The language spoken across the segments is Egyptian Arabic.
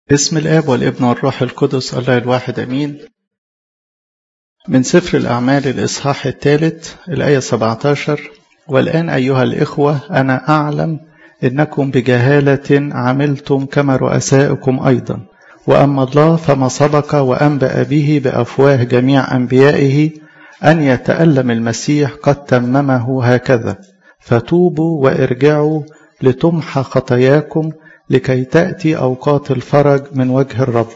باسم الآب والابن والروح القدس الله الواحد أمين من سفر الأعمال الإصحاح الثالث الآية 17 والآن أيها الإخوة أنا أعلم إنكم بجهالة عملتم كما رؤسائكم أيضا وأما الله فما سبق وأنبأ به بأفواه جميع أنبيائه أن يتألم المسيح قد تممه هكذا فتوبوا وارجعوا لتمحى خطاياكم لكي تأتي أوقات الفرج من وجه الرب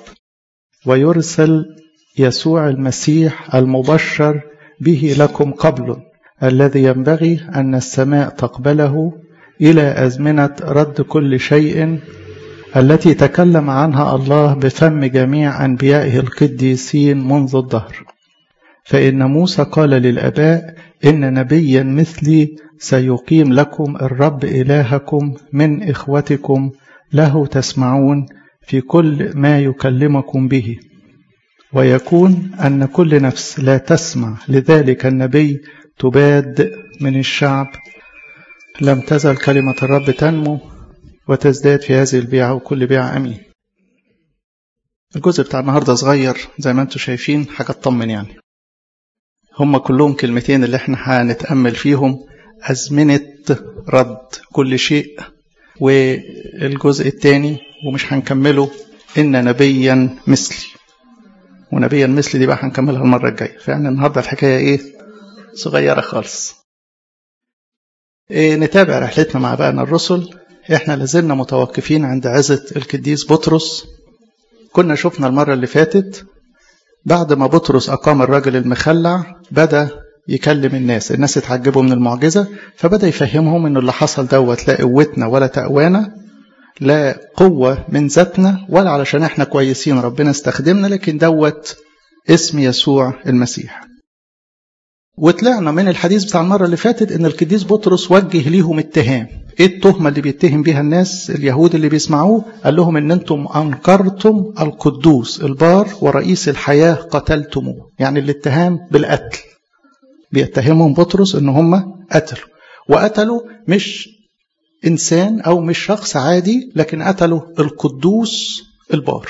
ويرسل يسوع المسيح المبشر به لكم قبل الذي ينبغي أن السماء تقبله إلى أزمنة رد كل شيء التي تكلم عنها الله بفم جميع أنبيائه القديسين منذ الدهر فإن موسى قال للآباء إن نبيا مثلي سيقيم لكم الرب إلهكم من إخوتكم له تسمعون في كل ما يكلمكم به ويكون أن كل نفس لا تسمع لذلك النبي تباد من الشعب لم تزل كلمة الرب تنمو وتزداد في هذه البيعة وكل بيعة أمين الجزء بتاع النهاردة صغير زي ما انتم شايفين حاجة تطمن يعني هم كلهم كلمتين اللي احنا هنتأمل فيهم أزمنة رد كل شيء والجزء الثاني ومش هنكمله إن نبيا مثلي ونبيا مثلي دي بقى هنكملها المرة الجاية فيعني النهاردة الحكاية إيه صغيرة خالص إيه نتابع رحلتنا مع بقنا الرسل احنا لازلنا متوقفين عند عزة القديس بطرس كنا شفنا المرة اللي فاتت بعد ما بطرس أقام الراجل المخلع بدأ يكلم الناس الناس اتعجبوا من المعجزة فبدأ يفهمهم ان اللي حصل دوت لا قوتنا ولا تقوانا لا قوة من ذاتنا ولا علشان احنا كويسين ربنا استخدمنا لكن دوت اسم يسوع المسيح وطلعنا من الحديث بتاع المرة اللي فاتت ان القديس بطرس وجه ليهم اتهام ايه التهمة اللي بيتهم بيها الناس اليهود اللي بيسمعوه قال لهم ان انتم انكرتم القدوس البار ورئيس الحياة قتلتموه يعني الاتهام بالقتل بيتهمهم بطرس ان هم قتلوا وقتلوا مش انسان او مش شخص عادي لكن قتلوا القدوس البار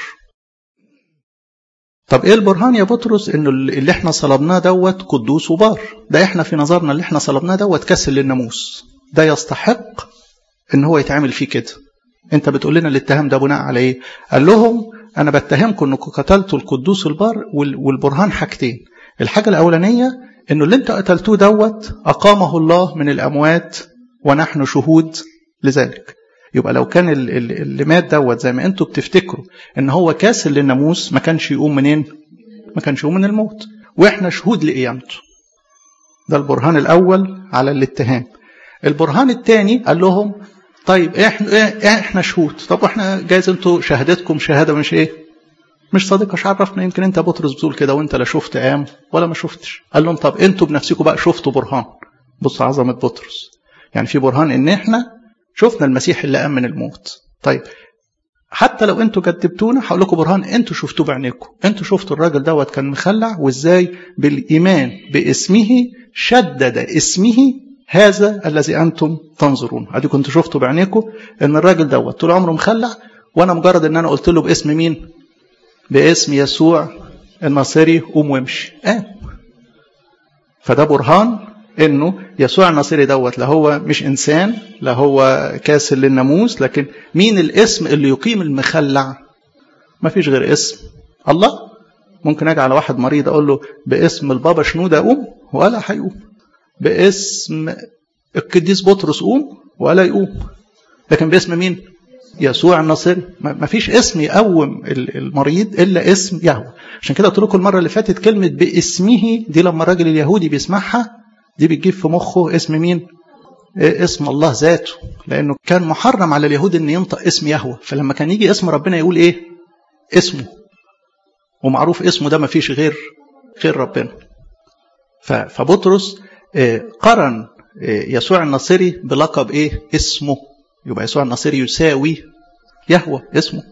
طب ايه البرهان يا بطرس انه اللي احنا صلبناه دوت قدوس وبار ده احنا في نظرنا اللي احنا صلبناه دوت كسر للناموس ده يستحق ان هو يتعامل فيه كده انت بتقول لنا الاتهام ده بناء على ايه قال لهم انا بتهمكم انكم قتلتوا القدوس البار والبرهان حاجتين الحاجه الاولانيه انه اللي انت قتلتوه دوت اقامه الله من الاموات ونحن شهود لذلك يبقى لو كان اللي مات دوت زي ما انتوا بتفتكروا ان هو كاسر للناموس ما كانش يقوم منين ما كانش يقوم من الموت واحنا شهود لقيامته ده البرهان الاول على الاتهام البرهان الثاني قال لهم طيب احنا احنا شهود طب احنا جايز انتوا شهادتكم شهاده مش ايه مش صادقه مش عرفنا يمكن انت بطرس بتقول كده وانت لا شفت قام ولا ما شفتش قال لهم طب انتوا بنفسكم بقى شفتوا برهان بص عظمه بطرس يعني في برهان ان احنا شفنا المسيح اللي قام من الموت طيب حتى لو انتوا كذبتونا هقول لكم برهان انتوا شفتوه بعينيكم انتوا شفتوا الراجل دوت كان مخلع وازاي بالايمان باسمه شدد اسمه هذا الذي انتم تنظرون ادي كنتوا شفتوا بعينيكم ان الراجل دوت طول عمره مخلع وانا مجرد ان انا قلت له باسم مين باسم يسوع الناصري قوم وامشي قام فده برهان انه يسوع الناصري دوت لا هو مش انسان لا هو كاسر للناموس لكن مين الاسم اللي يقيم المخلع ما فيش غير اسم الله ممكن اجي على واحد مريض اقول له باسم البابا شنودة قوم ولا هيقوم باسم القديس بطرس قوم ولا يقوم لكن باسم مين يسوع الناصري ما فيش اسم يقوم المريض الا اسم يهوه عشان كده قلت لكم المره اللي فاتت كلمه باسمه دي لما الراجل اليهودي بيسمعها دي بتجيب في مخه اسم مين إيه اسم الله ذاته لانه كان محرم على اليهود ان ينطق اسم يهوه فلما كان يجي اسم ربنا يقول ايه اسمه ومعروف اسمه ده ما فيش غير غير ربنا فبطرس قرن يسوع الناصري بلقب ايه اسمه يبقى يسوع الناصري يساوي يهوه اسمه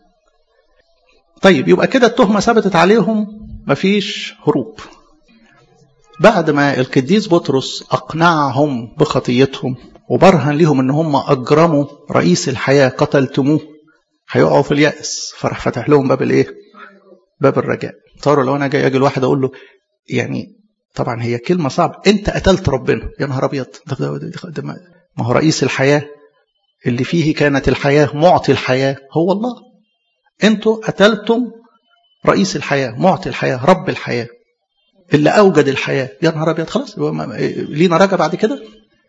طيب يبقى كده التهمه ثبتت عليهم مفيش هروب بعد ما القديس بطرس اقنعهم بخطيتهم وبرهن لهم ان هم اجرموا رئيس الحياه قتلتموه هيقعوا في اليأس فراح فتح لهم باب الايه باب الرجاء تصوروا لو انا جاي اجي لواحد اقول له يعني طبعا هي كلمه صعبه انت قتلت ربنا يا نهار ابيض ده, ده, ده, ده ما هو رئيس الحياه اللي فيه كانت الحياه معطي الحياه هو الله انتوا قتلتم رئيس الحياه معطي الحياه رب الحياه اللي اوجد الحياه يا نهار ابيض خلاص لينا رجا بعد كده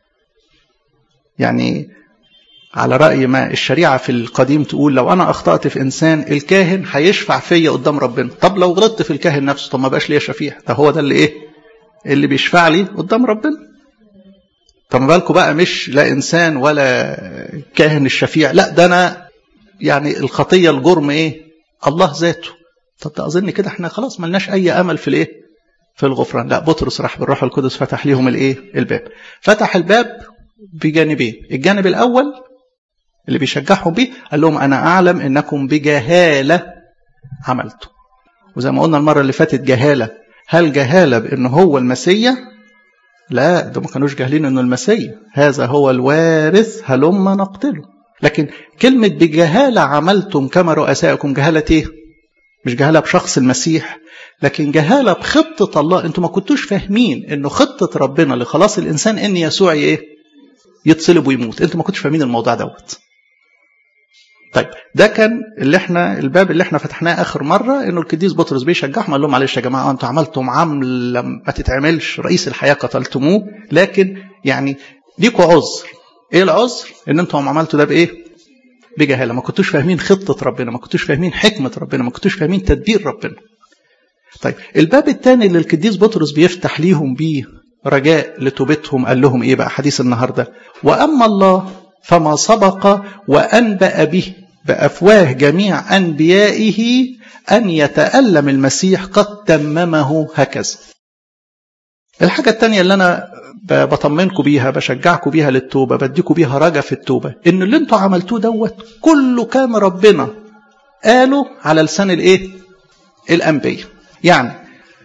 يعني على رأي ما الشريعة في القديم تقول لو أنا أخطأت في إنسان الكاهن هيشفع فيا قدام ربنا طب لو غلطت في الكاهن نفسه طب ما بقاش ليا شفيع ده هو ده اللي إيه اللي بيشفع لي قدام ربنا طب ما بالكم بقى مش لا إنسان ولا كاهن الشفيع لا ده أنا يعني الخطية الجرم إيه الله ذاته طب ده أظن كده إحنا خلاص ملناش أي أمل في الإيه في الغفران لا بطرس راح بالروح القدس فتح ليهم الإيه الباب فتح الباب بجانبين الجانب الأول اللي بيشجعهم بيه قال لهم أنا أعلم أنكم بجهالة عملتم وزي ما قلنا المرة اللي فاتت جهالة هل جهالة بأنه هو المسيا لا ده ما كانوش جاهلين أنه المسيا هذا هو الوارث هلما نقتله لكن كلمة بجهالة عملتم كما رؤسائكم جهالة ايه مش جهالة بشخص المسيح لكن جهالة بخطة الله انتوا ما كنتوش فاهمين انه خطة ربنا لخلاص الانسان ان يسوع ايه يتصلب ويموت انتوا ما كنتوش فاهمين الموضوع دوت طيب ده كان اللي احنا الباب اللي احنا فتحناه اخر مره انه القديس بطرس بيشجعهم قال لهم معلش يا جماعه انتوا عملتم عمل ما تتعملش رئيس الحياه قتلتموه لكن يعني ليكوا عذر ايه العذر ان انتم عملتوا ده بايه بجهاله ما كنتوش فاهمين خطه ربنا ما كنتوش فاهمين حكمه ربنا ما كنتوش فاهمين تدبير ربنا طيب الباب الثاني اللي القديس بطرس بيفتح ليهم بيه رجاء لتوبتهم قال لهم ايه بقى حديث النهارده واما الله فما سبق وانبأ به بافواه جميع انبيائه ان يتألم المسيح قد تممه هكذا الحاجة الثانية اللي أنا بطمنكم بيها بشجعكم بيها للتوبة بديكم بيها رجا في التوبة إن اللي أنتوا عملتوه دوت كله كان ربنا قالوا على لسان الإيه؟ الأنبياء يعني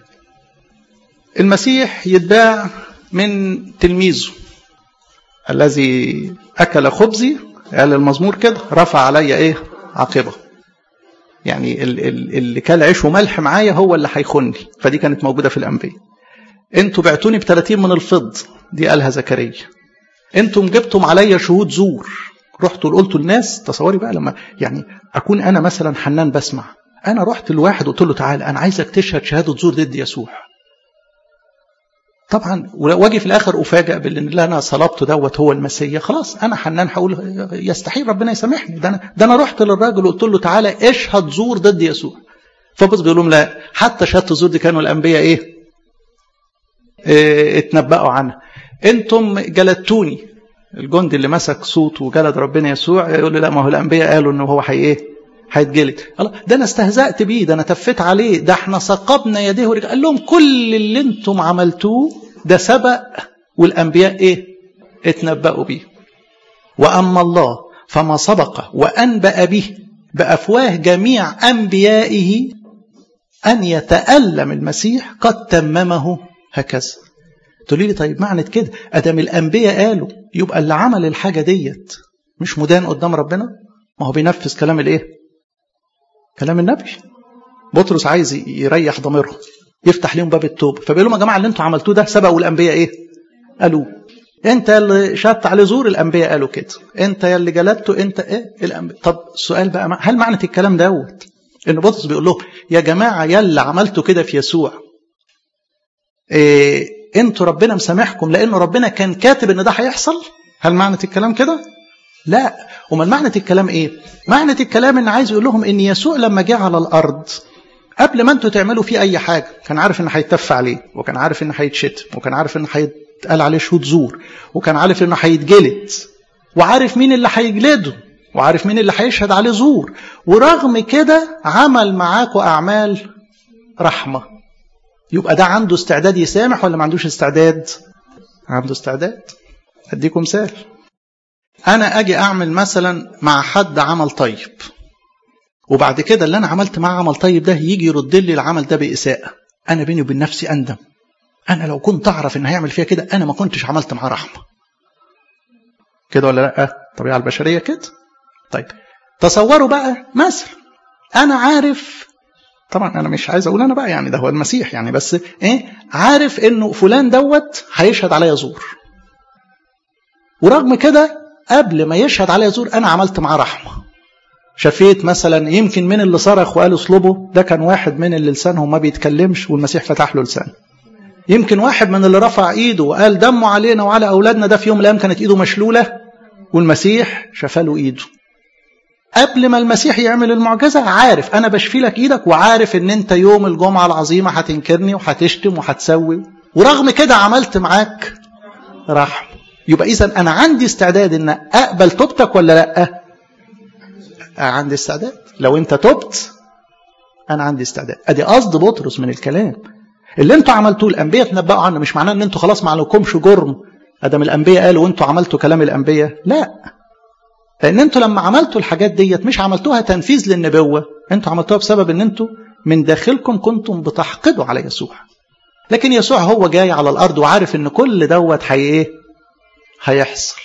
المسيح يتباع من تلميذه الذي أكل خبزي قال المزمور كده رفع علي إيه عاقبه يعني اللي كان عيش وملح معايا هو اللي هيخني فدي كانت موجودة في الأنبياء انتوا بعتوني ب 30 من الفض دي قالها زكريا انتم جبتم عليا شهود زور رحتوا قلتوا للناس تصوري بقى لما يعني اكون انا مثلا حنان بسمع انا رحت لواحد قلت له تعالى انا عايزك تشهد شهاده زور ضد يسوع طبعا واجي في الاخر افاجئ بان اللي انا صلبته دوت هو المسيا خلاص انا حنان هقول يستحيل ربنا يسامحني ده انا ده انا رحت للراجل وقلت له تعالى اشهد زور ضد يسوع فبص بيقول لهم لا حتى شهاده الزور دي كانوا الانبياء ايه اتنبأوا عنها انتم جلدتوني الجندي اللي مسك صوت وجلد ربنا يسوع يقول لي لا ما هو الانبياء قالوا ان هو حي ايه هيتجلد الله ده انا استهزأت بيه ده انا تفيت عليه ده احنا ثقبنا يديه ورجل قال لهم كل اللي انتم عملتوه ده سبق والانبياء ايه اتنبأوا بيه واما الله فما سبق وانبأ به بافواه جميع انبيائه ان يتألم المسيح قد تممه هكذا تقولي لي طيب معنى كده ادم الانبياء قالوا يبقى اللي عمل الحاجه ديت مش مدان قدام ربنا ما هو بينفذ كلام الايه كلام النبي بطرس عايز يريح ضميرهم يفتح لهم باب التوبه فبيقول لهم يا جماعه اللي انتوا عملتوه ده سبقوا الانبياء ايه قالوا انت اللي شدت عليه زور الانبياء قالوا كده انت يا اللي جلدته انت ايه الانبياء طب السؤال بقى هل معنى الكلام دوت ان بطرس بيقول لهم يا جماعه يا اللي عملتوا كده في يسوع إيه انتوا ربنا مسامحكم لانه ربنا كان كاتب ان ده هيحصل هل معنى الكلام كده لا امال معنى الكلام ايه معنى الكلام ان عايز يقول لهم ان يسوع لما جه على الارض قبل ما انتوا تعملوا فيه اي حاجه كان عارف ان هيتف عليه وكان عارف ان هيتشتم وكان عارف ان هيتقال عليه شهود زور وكان عارف انه هيتجلد وعارف مين اللي هيجلده وعارف مين اللي هيشهد عليه زور ورغم كده عمل معاكم اعمال رحمه يبقى ده عنده استعداد يسامح ولا ما عندوش استعداد عنده استعداد اديكم مثال انا اجي اعمل مثلا مع حد عمل طيب وبعد كده اللي انا عملت معاه عمل طيب ده يجي يرد لي العمل ده باساءه انا بيني وبين نفسي اندم انا لو كنت اعرف ان هيعمل فيها كده انا ما كنتش عملت معاه رحمه كده ولا لا الطبيعه البشريه كده طيب تصوروا بقى مثلا انا عارف طبعا انا مش عايز اقول انا بقى يعني ده هو المسيح يعني بس ايه عارف انه فلان دوت هيشهد عليا زور ورغم كده قبل ما يشهد عليا زور انا عملت معاه رحمه شفيت مثلا يمكن من اللي صرخ وقال اصلبه ده كان واحد من اللي لسانهم ما بيتكلمش والمسيح فتح له لسانه يمكن واحد من اللي رفع ايده وقال دمه علينا وعلى اولادنا ده في يوم من الايام كانت ايده مشلوله والمسيح شفى له ايده قبل ما المسيح يعمل المعجزه عارف انا بشفي لك ايدك وعارف ان انت يوم الجمعه العظيمه هتنكرني وهتشتم وهتسوي ورغم كده عملت معاك رحم يبقى اذا انا عندي استعداد ان اقبل توبتك ولا لا عندي استعداد لو انت تبت انا عندي استعداد ادي قصد بطرس من الكلام اللي انتوا عملتوه الانبياء تنبأوا عنه مش معناه ان انتوا خلاص ما عليكمش جرم ادم الانبياء قالوا وانتوا عملتوا كلام الانبياء لا لان انتوا لما عملتوا الحاجات ديت مش عملتوها تنفيذ للنبوه انتوا عملتوها بسبب ان انتوا من داخلكم كنتم بتحقدوا على يسوع لكن يسوع هو جاي على الارض وعارف ان كل دوت هي ايه هيحصل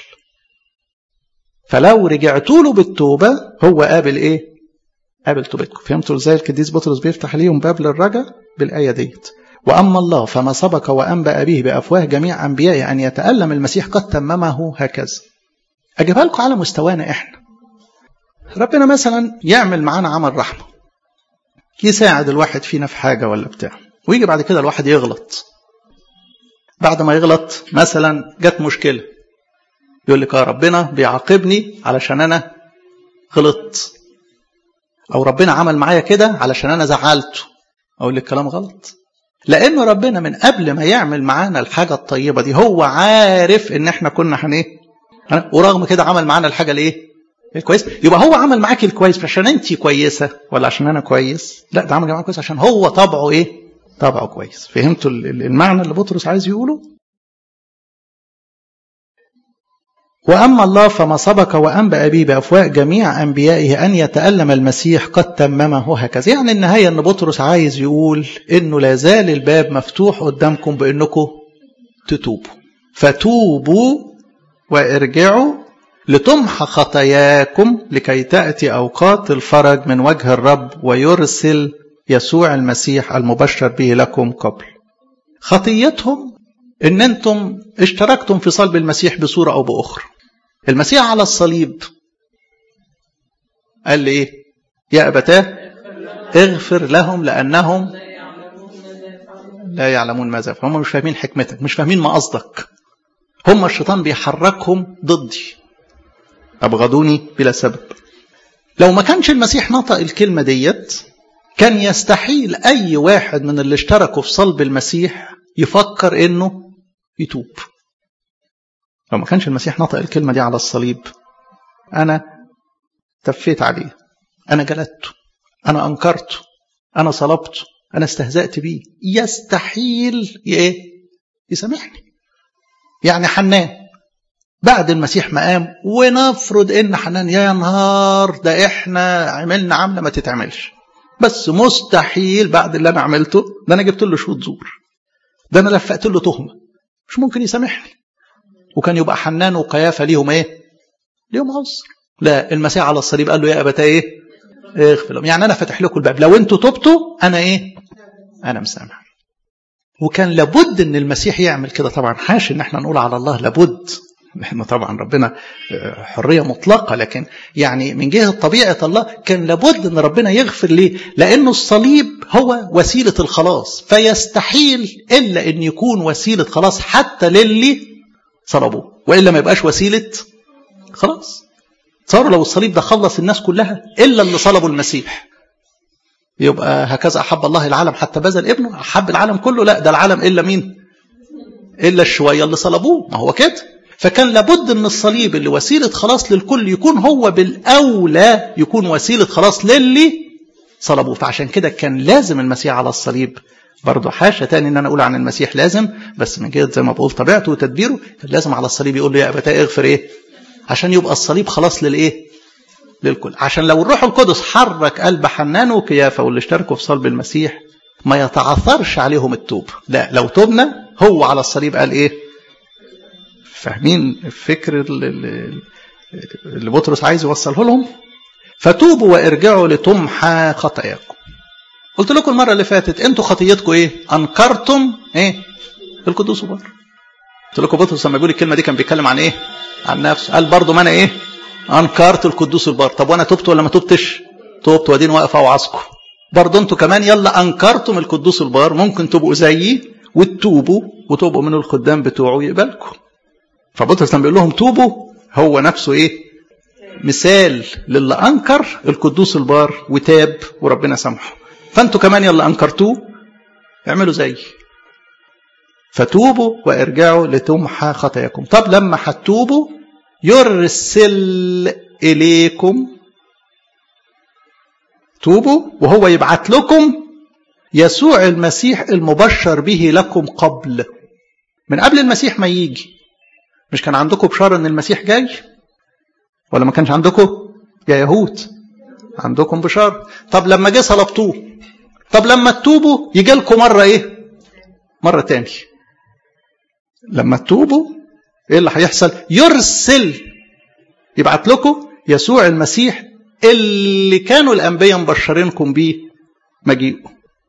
فلو رجعتوا له بالتوبه هو قابل ايه قابل توبتكم فهمتوا ازاي القديس بطرس بيفتح ليهم باب للرجا بالايه ديت واما الله فما سبق وانبا به بافواه جميع انبيائه ان يتالم المسيح قد تممه هكذا اجيبها لكم على مستوانا احنا ربنا مثلا يعمل معانا عمل رحمه يساعد الواحد فينا في حاجه ولا بتاع ويجي بعد كده الواحد يغلط بعد ما يغلط مثلا جت مشكله يقول لك اه ربنا بيعاقبني علشان انا غلطت او ربنا عمل معايا كده علشان انا زعلته اقول لك كلام غلط لانه ربنا من قبل ما يعمل معانا الحاجه الطيبه دي هو عارف ان احنا كنا هن ايه ورغم كده عمل معانا الحاجه الايه الكويس يبقى هو عمل معاك الكويس مش عشان انت كويسه ولا عشان انا كويس لا ده عمل معاك كويس عشان هو طبعه ايه طبعه كويس فهمتوا المعنى اللي بطرس عايز يقوله وأما الله فما سبق وأنبأ به بأفواه جميع أنبيائه أن يتألم المسيح قد تممه هكذا يعني النهاية أن بطرس عايز يقول أنه لا زال الباب مفتوح قدامكم بأنكم تتوبوا فتوبوا وارجعوا لتمحى خطاياكم لكي تأتي أوقات الفرج من وجه الرب ويرسل يسوع المسيح المبشر به لكم قبل خطيتهم ان انتم اشتركتم في صلب المسيح بصورة او باخرى المسيح على الصليب قال لي ايه يا ابتاه اغفر لهم لانهم لا يعلمون ماذا هم مش فاهمين حكمتك مش فاهمين ما قصدك هم الشيطان بيحركهم ضدي ابغضوني بلا سبب لو ما كانش المسيح نطق الكلمة ديت كان يستحيل اي واحد من اللي اشتركوا في صلب المسيح يفكر انه يتوب لو ما كانش المسيح نطق الكلمة دي على الصليب أنا تفيت عليه أنا جلدته أنا أنكرته أنا صلبته أنا استهزأت بيه يستحيل إيه يسامحني يعني حنان بعد المسيح ما قام ونفرض ان حنان يا نهار ده احنا عملنا عمله ما تتعملش بس مستحيل بعد اللي انا عملته ده انا جبت له شهود زور ده انا لفقت له تهمه مش ممكن يسامحني وكان يبقى حنان وقيافه ليهم ايه ليهم عذر لا المسيح على الصليب قال له يا ابتا ايه اغفر لهم يعني انا فاتح لكم الباب لو انتوا تبتوا انا ايه انا مسامح وكان لابد ان المسيح يعمل كده طبعا حاش ان احنا نقول على الله لابد احنا طبعا ربنا حريه مطلقه لكن يعني من جهه طبيعه الله كان لابد ان ربنا يغفر ليه؟ لانه الصليب هو وسيله الخلاص فيستحيل الا ان يكون وسيله خلاص حتى للي صلبوه والا ما يبقاش وسيله خلاص صار لو الصليب ده خلص الناس كلها الا اللي صلبوا المسيح يبقى هكذا احب الله العالم حتى بذل ابنه احب العالم كله لا ده العالم الا مين؟ الا الشويه اللي صلبوه ما هو كده فكان لابد ان الصليب اللي وسيله خلاص للكل يكون هو بالاولى يكون وسيله خلاص للي صلبوه فعشان كده كان لازم المسيح على الصليب برضه حاشا تاني ان انا اقول عن المسيح لازم بس من جهه زي ما بقول طبيعته وتدبيره كان لازم على الصليب يقول له يا ابتاه اغفر ايه عشان يبقى الصليب خلاص للايه للكل عشان لو الروح القدس حرك قلب حنان وكيافه واللي اشتركوا في صلب المسيح ما يتعثرش عليهم التوب لا لو تبنا هو على الصليب قال ايه فاهمين الفكر اللي, اللي بطرس عايز يوصله لهم فتوبوا وارجعوا لتمحى خطاياكم قلت لكم المرة اللي فاتت انتوا خطيتكم ايه انكرتم ايه القدوس بار قلت لكم بطرس لما بيقول الكلمة دي كان بيتكلم عن ايه عن نفسه قال برضه ما انا ايه انكرت القدوس البار طب وانا تبت ولا ما تبتش تبت وادين واقف اوعظكم برضه انتوا كمان يلا انكرتم القدوس البار ممكن تبقوا زيي وتتوبوا وتبقوا من الخدام بتوعه يقبلكم فبطرس لما بيقول لهم توبوا هو نفسه ايه مثال للي انكر القدوس البار وتاب وربنا سامحه فانتوا كمان يلا انكرتوه اعملوا زي فتوبوا وارجعوا لتمحى خطاياكم طب لما هتوبوا يرسل اليكم توبوا وهو يبعت لكم يسوع المسيح المبشر به لكم قبل من قبل المسيح ما يجي مش كان عندكم بشارة ان المسيح جاي ولا ما كانش عندكم يا يهود عندكم بشارة طب لما جه صلبتوه طب لما تتوبوا يجي لكم مرة ايه مرة تاني لما تتوبوا ايه اللي هيحصل يرسل يبعت لكم يسوع المسيح اللي كانوا الانبياء مبشرينكم بيه مجيئه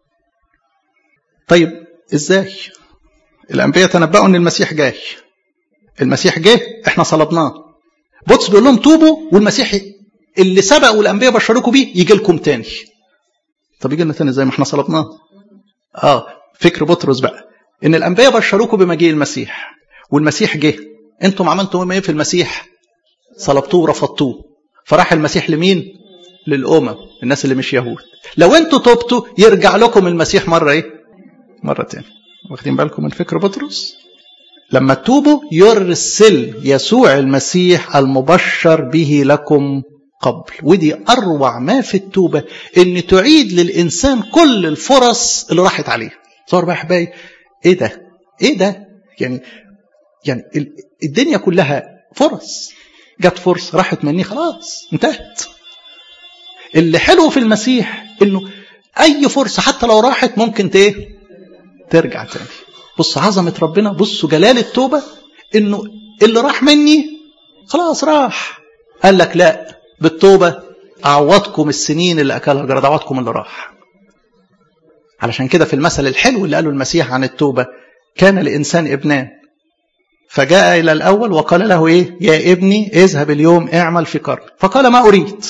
طيب ازاي الانبياء تنبأوا ان المسيح جاي المسيح جه احنا صلبناه بطرس بيقول لهم توبوا والمسيح اللي سبق والانبياء بشروكوا بيه يجي لكم تاني طب يجي لنا تاني زي ما احنا صلبناه اه فكر بطرس بقى ان الانبياء بشروكوا بمجيء المسيح والمسيح جه انتم عملتوا ايه في المسيح صلبتوه ورفضتوه فراح المسيح لمين للامم الناس اللي مش يهود لو انتوا تبتوا يرجع لكم المسيح مره ايه مره تاني واخدين بالكم من فكر بطرس لما تتوبوا يرسل يسوع المسيح المبشر به لكم قبل ودي أروع ما في التوبة إن تعيد للإنسان كل الفرص اللي راحت عليه صار بقى حبايبي إيه ده إيه ده يعني يعني الدنيا كلها فرص جت فرصة راحت مني خلاص انتهت اللي حلو في المسيح إنه أي فرصة حتى لو راحت ممكن ايه ترجع تاني بص عظمة ربنا بصوا جلال التوبة انه اللي راح مني خلاص راح قال لك لا بالتوبة أعوضكم السنين اللي أكلها الجراد أعوضكم اللي راح علشان كده في المثل الحلو اللي قاله المسيح عن التوبة كان الإنسان ابنان فجاء إلى الأول وقال له إيه يا ابني اذهب اليوم اعمل في قرن فقال ما أريد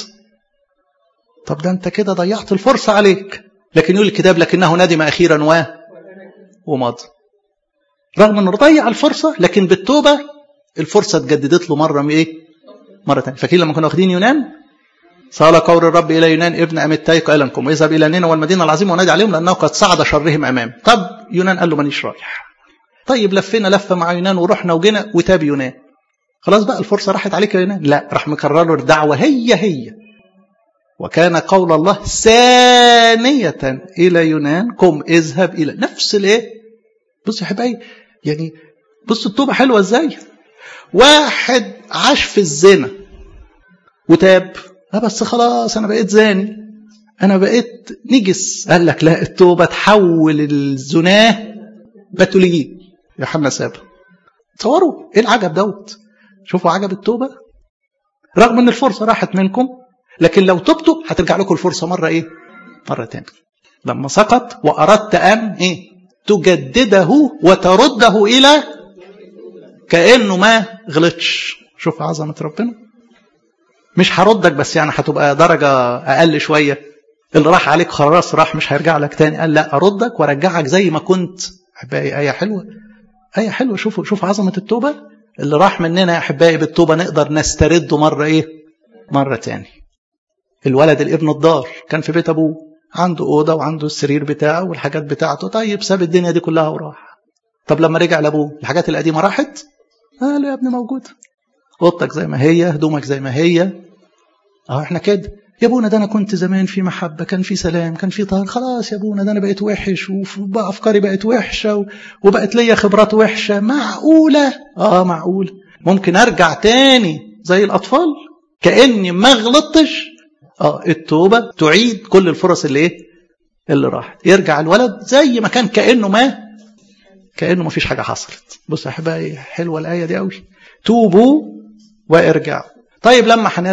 طب ده أنت كده ضيعت الفرصة عليك لكن يقول الكتاب لكنه ندم أخيرا و ومضى رغم انه ضيع الفرصه لكن بالتوبه الفرصه اتجددت له مره ايه؟ مره ثانيه فاكرين لما كنا واخدين يونان؟ صال قول الرب الى يونان ابن امتاي قائلا لكم اذهب الى نينوى والمدينه العظيمه ونادي عليهم لانه قد صعد شرهم امام طب يونان قال له مانيش رايح طيب لفينا لفه مع يونان ورحنا وجينا وتاب يونان خلاص بقى الفرصه راحت عليك يا يونان لا راح مكرر له الدعوه هي هي وكان قول الله ثانية إلى يونان قم اذهب إلى نفس الإيه؟ بص يا حبايبي يعني بص التوبة حلوة ازاي واحد عاش في الزنا وتاب لا بس خلاص انا بقيت زاني انا بقيت نجس قال لك لا التوبة تحول الزناه بتوليه يوحنا سابه تصوروا ايه العجب دوت شوفوا عجب التوبة رغم ان الفرصة راحت منكم لكن لو تبتوا هترجع لكم الفرصة مرة ايه مرة تانية لما سقط وأردت أن إيه تجدده وترده إلى كأنه ما غلطش شوف عظمة ربنا مش هردك بس يعني هتبقى درجة أقل شوية اللي راح عليك خلاص راح مش هيرجع لك تاني قال لا أردك وأرجعك زي ما كنت أحبائي آية حلوة آية حلوة شوفوا شوف عظمة التوبة اللي راح مننا يا أحبائي بالتوبة نقدر نسترده مرة إيه مرة تاني الولد الابن الدار كان في بيت أبوه عنده أوضة وعنده السرير بتاعه والحاجات بتاعته طيب ساب الدنيا دي كلها وراح طب لما رجع لأبوه الحاجات القديمة راحت آه لا يا ابني موجودة أوضتك زي ما هي هدومك زي ما هي أهو إحنا كده يا ابونا ده انا كنت زمان في محبه كان في سلام كان في طهر خلاص يا ابونا ده انا بقيت وحش وبقى افكاري بقت وحشه وبقت ليا خبرات وحشه معقوله اه معقوله ممكن ارجع تاني زي الاطفال كاني ما غلطتش اه التوبه تعيد كل الفرص اللي ايه اللي راحت يرجع الولد زي ما كان كانه ما كانه ما فيش حاجه حصلت بص يا احبائي حلوه الايه دي قوي توبوا وارجعوا طيب لما هنرجع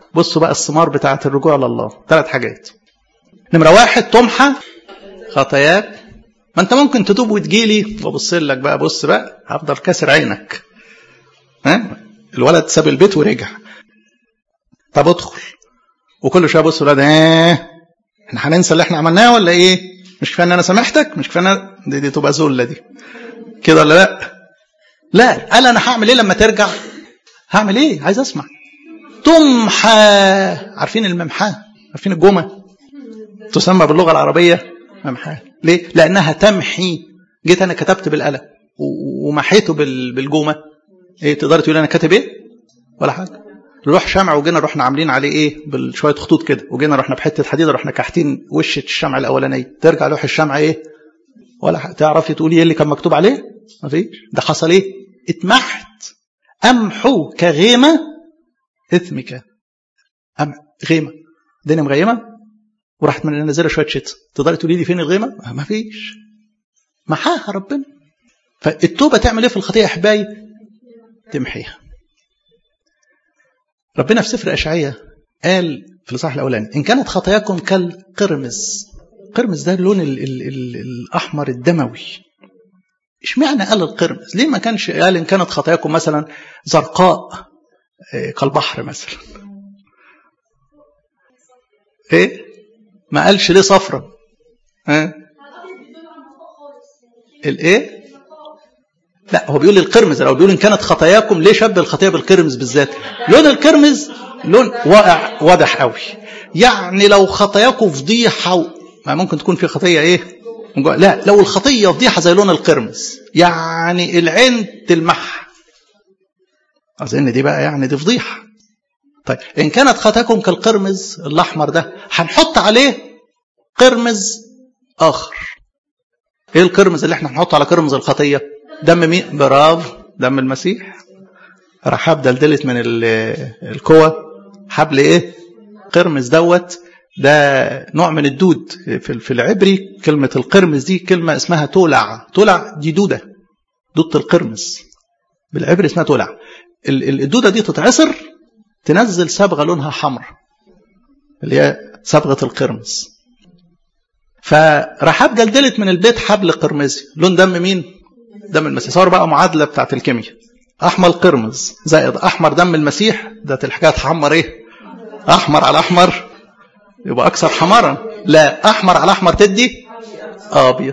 بصوا بقى الثمار بتاعة الرجوع لله ثلاث حاجات نمرة واحد تمحى خطاياك ما انت ممكن تتوب وتجيلي وابص لك بقى بص بقى هفضل كاسر عينك ها الولد ساب البيت ورجع طب ادخل وكل شويه بص الولد ايه احنا هننسى اللي احنا عملناه ولا ايه مش كفايه ان انا سامحتك مش كفايه ان أنا... دي, دي تبقى ذله دي كده ولا لا لا قال انا هعمل ايه لما ترجع هعمل ايه عايز اسمع تمحى عارفين الممحاه عارفين الجمه تسمى باللغه العربيه ممحاه ليه لانها تمحي جيت انا كتبت بالقلم ومحيته بالجومه ايه تقدر تقول انا كاتب ايه ولا حاجه نروح شمع وجينا رحنا عاملين عليه ايه بشويه خطوط كده وجينا رحنا بحته حديد رحنا كاحتين وشه الشمع الاولانيه ترجع لوح الشمع ايه ولا حاجة. تعرفي تقولي ايه اللي كان مكتوب عليه مفيش ده حصل ايه اتمحت امحو كغيمه اثمك أم غيمه الدنيا مغيمه وراحت من نازله شويه شتاء تقدري تقولي لي فين الغيمه مفيش محاها ربنا فالتوبه تعمل ايه في الخطيه يا احبائي تمحيها ربنا في سفر أشعية قال في الإصحاح الأولاني إن كانت خطاياكم كالقرمز قرمز ده اللون ال ال ال الأحمر الدموي اشمعنى قال القرمز ليه ما كانش قال إن كانت خطاياكم مثلا زرقاء كالبحر مثلا ايه ما قالش ليه صفرة ها الايه لا هو بيقول القرمز لو بيقول ان كانت خطاياكم ليه شبه الخطيه بالقرمز بالذات لون القرمز لون واقع واضح قوي يعني لو خطاياكم فضيحه و... ما ممكن تكون في خطيه ايه لا لو الخطيه فضيحه زي لون القرمز يعني العين تلمح اظن دي بقى يعني دي فضيحه طيب ان كانت خطاياكم كالقرمز الاحمر ده هنحط عليه قرمز اخر ايه القرمز اللي احنا هنحطه على قرمز الخطيه دم مين برافو دم المسيح رحاب دلدلت من الكوى حبل ايه قرمز دوت ده نوع من الدود في العبري كلمة القرمز دي كلمة اسمها تولع تولع دي دودة دودة القرمز بالعبري اسمها تولع الدودة دي تتعصر تنزل صبغة لونها حمر اللي هي صبغة القرمز فرحاب جلدلت من البيت حبل قرمزي لون دم مين دم المسيح صار بقى معادله بتاعت الكيمياء احمر قرمز زائد احمر دم المسيح ده الحكايه تحمر ايه احمر على احمر يبقى اكثر حمارا لا احمر على احمر تدي ابيض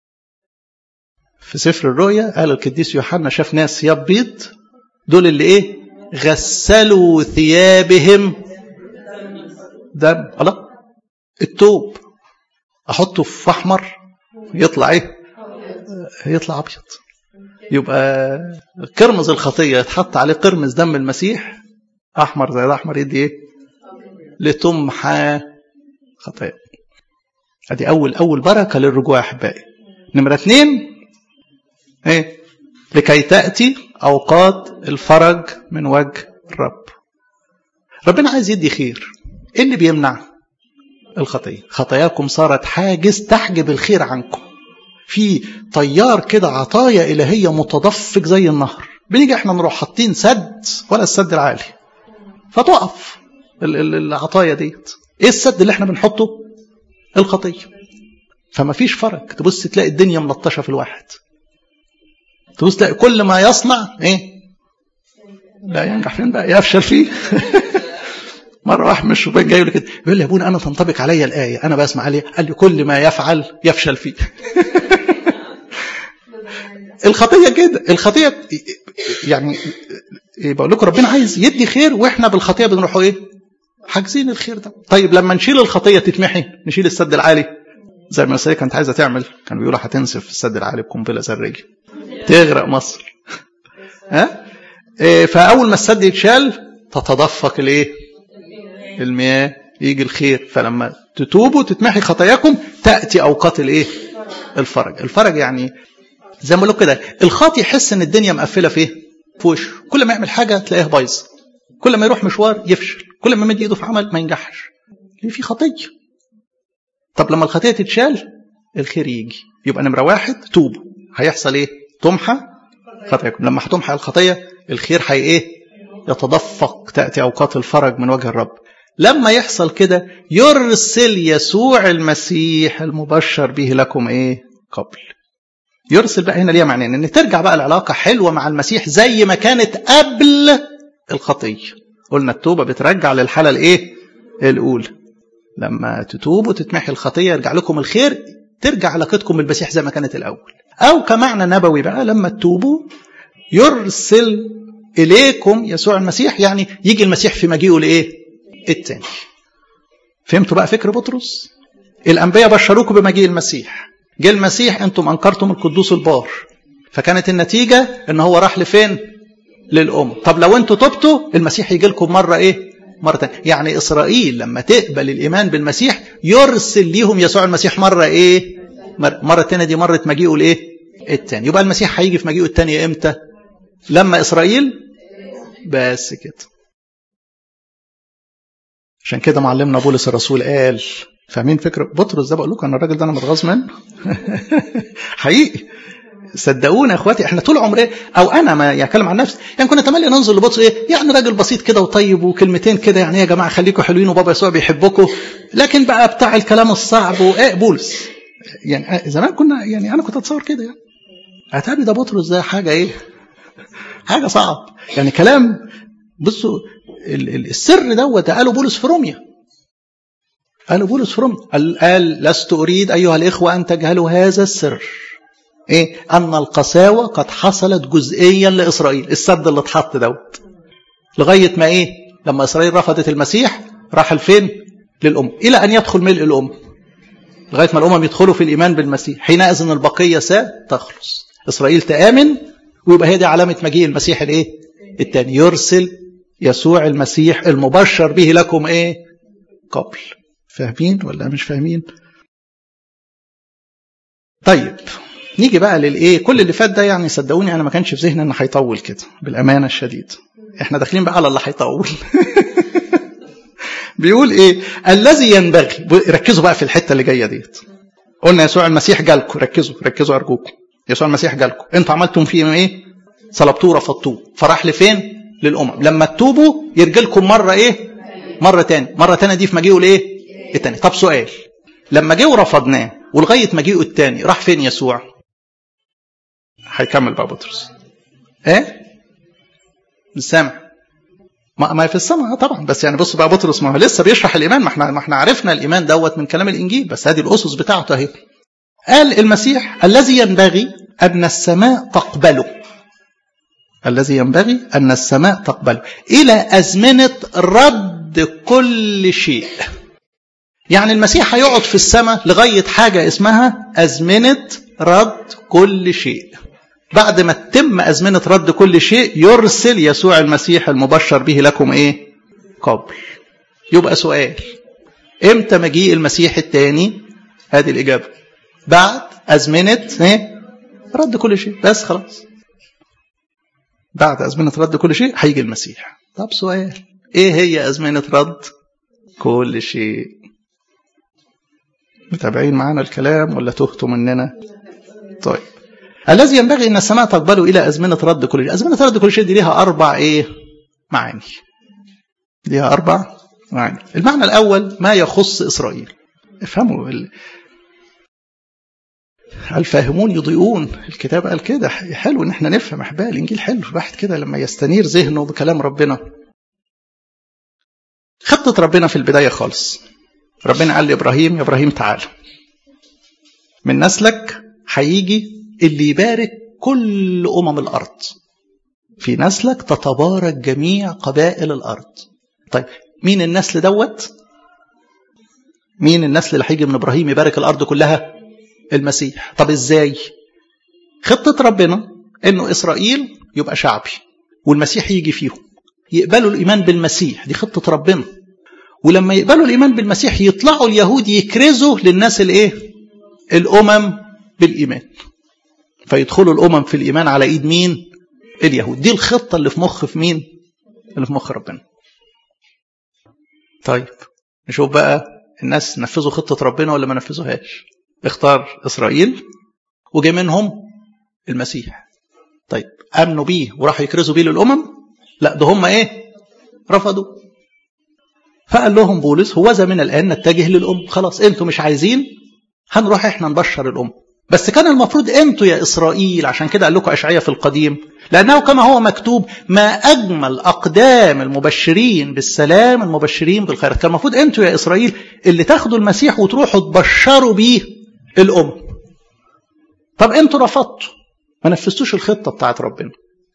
في سفر الرؤيا قال القديس يوحنا شاف ناس ثياب بيض دول اللي ايه غسلوا ثيابهم دم الله التوب احطه في احمر يطلع ايه يطلع ابيض يبقى قرمز الخطيه يتحط عليه قرمز دم المسيح احمر زي الاحمر يدي ايه لتمحى خطايا ادي اول اول بركه للرجوع يا احبائي نمره اثنين ايه لكي تاتي اوقات الفرج من وجه الرب ربنا عايز يدي خير ايه اللي بيمنع الخطيه خطاياكم صارت حاجز تحجب الخير عنكم في طيار كده عطايا إلهية متدفق زي النهر بنيجي احنا نروح حاطين سد ولا السد العالي فتقف العطايا ديت ايه السد اللي احنا بنحطه الخطية فما فيش فرق تبص تلاقي الدنيا ملطشة في الواحد تبص تلاقي كل ما يصنع ايه لا ينجح فين بقى يفشل فيه مرة واحد من الشبان جاي له كده يقول لي يا ابونا أنا تنطبق عليا الآية أنا بسمع عليها قال لي كل ما يفعل يفشل فيه الخطية كده الخطية يعني بقول لكم ربنا عايز يدي خير واحنا بالخطية بنروح ايه حاجزين الخير ده طيب لما نشيل الخطية تتمحي نشيل السد العالي زي ما السيدة كانت عايزة تعمل كانوا بيقولوا هتنسف السد العالي بقنبلة ذرية تغرق مصر ها إيه فأول ما السد يتشال تتدفق الايه المياه يجي الخير فلما تتوبوا تتمحي خطاياكم تأتي أوقات الايه الفرج الفرج يعني زي ما بقول كده الخاطي يحس ان الدنيا مقفله في ايه في وشه كل ما يعمل حاجه تلاقيها بايظه كل ما يروح مشوار يفشل كل ما يمد ايده في عمل ما ينجحش ليه في خطيه طب لما الخطيه تتشال الخير يجي يبقى نمره واحد توبوا هيحصل ايه تمحى خطاياكم لما هتمحى الخطيه الخير هي ايه يتدفق تأتي أوقات الفرج من وجه الرب لما يحصل كده يرسل يسوع المسيح المبشر به لكم ايه قبل يرسل بقى هنا ليها معنيين ان ترجع بقى العلاقه حلوه مع المسيح زي ما كانت قبل الخطيه قلنا التوبه بترجع للحاله الايه الاولى لما تتوبوا تتمحي الخطيه يرجع لكم الخير ترجع علاقتكم بالمسيح زي ما كانت الاول او كمعنى نبوي بقى لما تتوبوا يرسل اليكم يسوع المسيح يعني يجي المسيح في مجيئه لايه التاني فهمتوا بقى فكر بطرس الانبياء بشروكم بمجيء المسيح جه المسيح انتم انكرتم القدوس البار فكانت النتيجه ان هو راح لفين للام طب لو انتوا تبتوا المسيح يجي لكم مره ايه مره تانية يعني اسرائيل لما تقبل الايمان بالمسيح يرسل ليهم يسوع المسيح مره ايه مره تانية دي مره مجيئه الايه التاني يبقى المسيح هيجي في مجيئه التاني امتى لما اسرائيل بس كده عشان كده معلمنا بولس الرسول قال فاهمين فكره بطرس ده بقول لكم انا الراجل ده انا متغاظ منه حقيقي صدقونا يا اخواتي احنا طول عمري او انا ما اتكلم عن نفسي يعني كنا تملي ننظر لبطرس ايه يعني راجل بسيط كده وطيب وكلمتين كده يعني يا جماعه خليكم حلوين وبابا يسوع بيحبكم لكن بقى بتاع الكلام الصعب وايه بولس يعني زمان كنا يعني انا كنت اتصور كده يعني اتابي ده بطرس ده حاجه ايه حاجه صعب يعني كلام بصوا السر دوت قاله بولس في روميا قاله بولس في روميا قال, قال لست اريد ايها الاخوه ان تجهلوا هذا السر ايه ان القساوه قد حصلت جزئيا لاسرائيل السد اللي اتحط دوت لغايه ما ايه لما اسرائيل رفضت المسيح راح لفين للام الى ان يدخل ملء الام لغايه ما الامم يدخلوا في الايمان بالمسيح حينئذ البقيه ستخلص اسرائيل تامن ويبقى هي دي علامه مجيء المسيح الايه الثاني يرسل يسوع المسيح المبشر به لكم ايه قبل فاهمين ولا مش فاهمين طيب نيجي بقى للايه كل اللي فات ده يعني صدقوني انا ما كانش في ذهني ان هيطول كده بالامانه الشديده احنا داخلين بقى على اللي هيطول بيقول ايه الذي ينبغي ركزوا بقى في الحته اللي جايه ديت قلنا يسوع المسيح جالكم ركزوا ركزوا ارجوكم يسوع المسيح جالكم انتوا عملتم فيه ايه صلبتوه رفضتوه فراح لفين للامم لما تتوبوا يرجي لكم مره ايه مره تاني مره تانية دي في مجيئه الايه التاني طب سؤال لما جه ورفضناه ولغايه مجيئه التاني راح فين يسوع هيكمل بقى بطرس ايه مش سامع ما ما في السماء طبعا بس يعني بص بقى بطرس ما هو لسه بيشرح الايمان ما احنا ما احنا عرفنا الايمان دوت من كلام الانجيل بس هذه الاسس بتاعته اهي قال المسيح الذي ينبغي ان السماء تقبله الذي ينبغي أن السماء تقبله إلى أزمنة رد كل شيء يعني المسيح هيقعد في السماء لغاية حاجة اسمها أزمنة رد كل شيء بعد ما تتم أزمنة رد كل شيء يرسل يسوع المسيح المبشر به لكم إيه قبل يبقى سؤال امتى مجيء المسيح الثاني هذه الإجابة بعد أزمنة إيه؟ رد كل شيء بس خلاص بعد أزمنة رد كل شيء هيجي المسيح طب سؤال إيه هي أزمنة رد كل شيء متابعين معانا الكلام ولا تهتوا مننا طيب الذي ينبغي أن السماء تقبله إلى أزمنة رد كل شيء أزمنة رد كل شيء دي ليها أربع إيه معاني ليها أربع معاني المعنى الأول ما يخص إسرائيل افهموا الفاهمون يضيئون الكتاب قال كده حلو ان احنا نفهم احبائي الانجيل حلو الواحد كده لما يستنير ذهنه بكلام ربنا خطة ربنا في البداية خالص ربنا قال لإبراهيم يا إبراهيم تعال من نسلك هيجي اللي يبارك كل أمم الأرض في نسلك تتبارك جميع قبائل الأرض طيب مين النسل دوت مين النسل اللي هيجي من إبراهيم يبارك الأرض كلها المسيح طب ازاي خطة ربنا انه اسرائيل يبقى شعبي والمسيح يجي فيهم يقبلوا الايمان بالمسيح دي خطة ربنا ولما يقبلوا الايمان بالمسيح يطلعوا اليهود يكرزوا للناس الايه الامم بالايمان فيدخلوا الامم في الايمان على ايد مين اليهود دي الخطة اللي في مخ في مين اللي في مخ ربنا طيب نشوف بقى الناس نفذوا خطة ربنا ولا ما نفذوهاش اختار إسرائيل وجي منهم المسيح طيب آمنوا بيه وراحوا يكرزوا بيه للأمم لا ده هم ايه رفضوا فقال لهم بولس هو ذا من الان نتجه للام خلاص انتوا مش عايزين هنروح احنا نبشر الام بس كان المفروض انتوا يا اسرائيل عشان كده قال لكم اشعياء في القديم لانه كما هو مكتوب ما اجمل اقدام المبشرين بالسلام المبشرين بالخير كان المفروض انتوا يا اسرائيل اللي تاخدوا المسيح وتروحوا تبشروا بيه الام طب انتوا رفضتوا ما نفذتوش الخطه بتاعت ربنا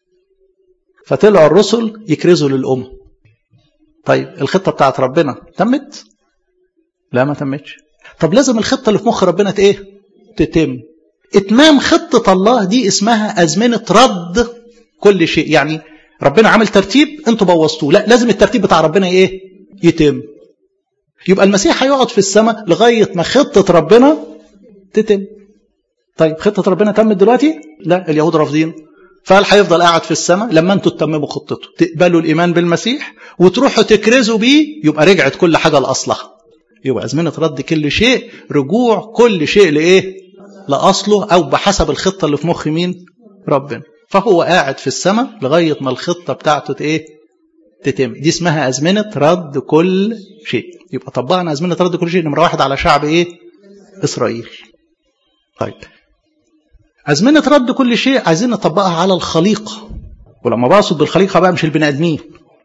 فطلعوا الرسل يكرزوا للام طيب الخطه بتاعت ربنا تمت لا ما تمتش طب لازم الخطه اللي في مخ ربنا ايه تتم اتمام خطه الله دي اسمها ازمنه رد كل شيء يعني ربنا عامل ترتيب انتوا بوظتوه لا لازم الترتيب بتاع ربنا ايه يتم يبقى المسيح هيقعد في السماء لغايه ما خطه ربنا تتم طيب خطه ربنا تمت دلوقتي لا اليهود رافضين فقال هيفضل قاعد في السماء لما انتوا تتمموا خطته تقبلوا الايمان بالمسيح وتروحوا تكرزوا بيه يبقى رجعت كل حاجه لاصلها يبقى ازمنه رد كل شيء رجوع كل شيء لايه لاصله او بحسب الخطه اللي في مخ مين ربنا فهو قاعد في السماء لغايه ما الخطه بتاعته ايه تتم دي اسمها ازمنه رد كل شيء يبقى طبقنا ازمنه رد كل شيء نمره واحد على شعب ايه اسرائيل طيب أزمنة رد كل شيء عايزين نطبقها على الخليقة ولما بقصد بالخليقة بقى مش البني آدمين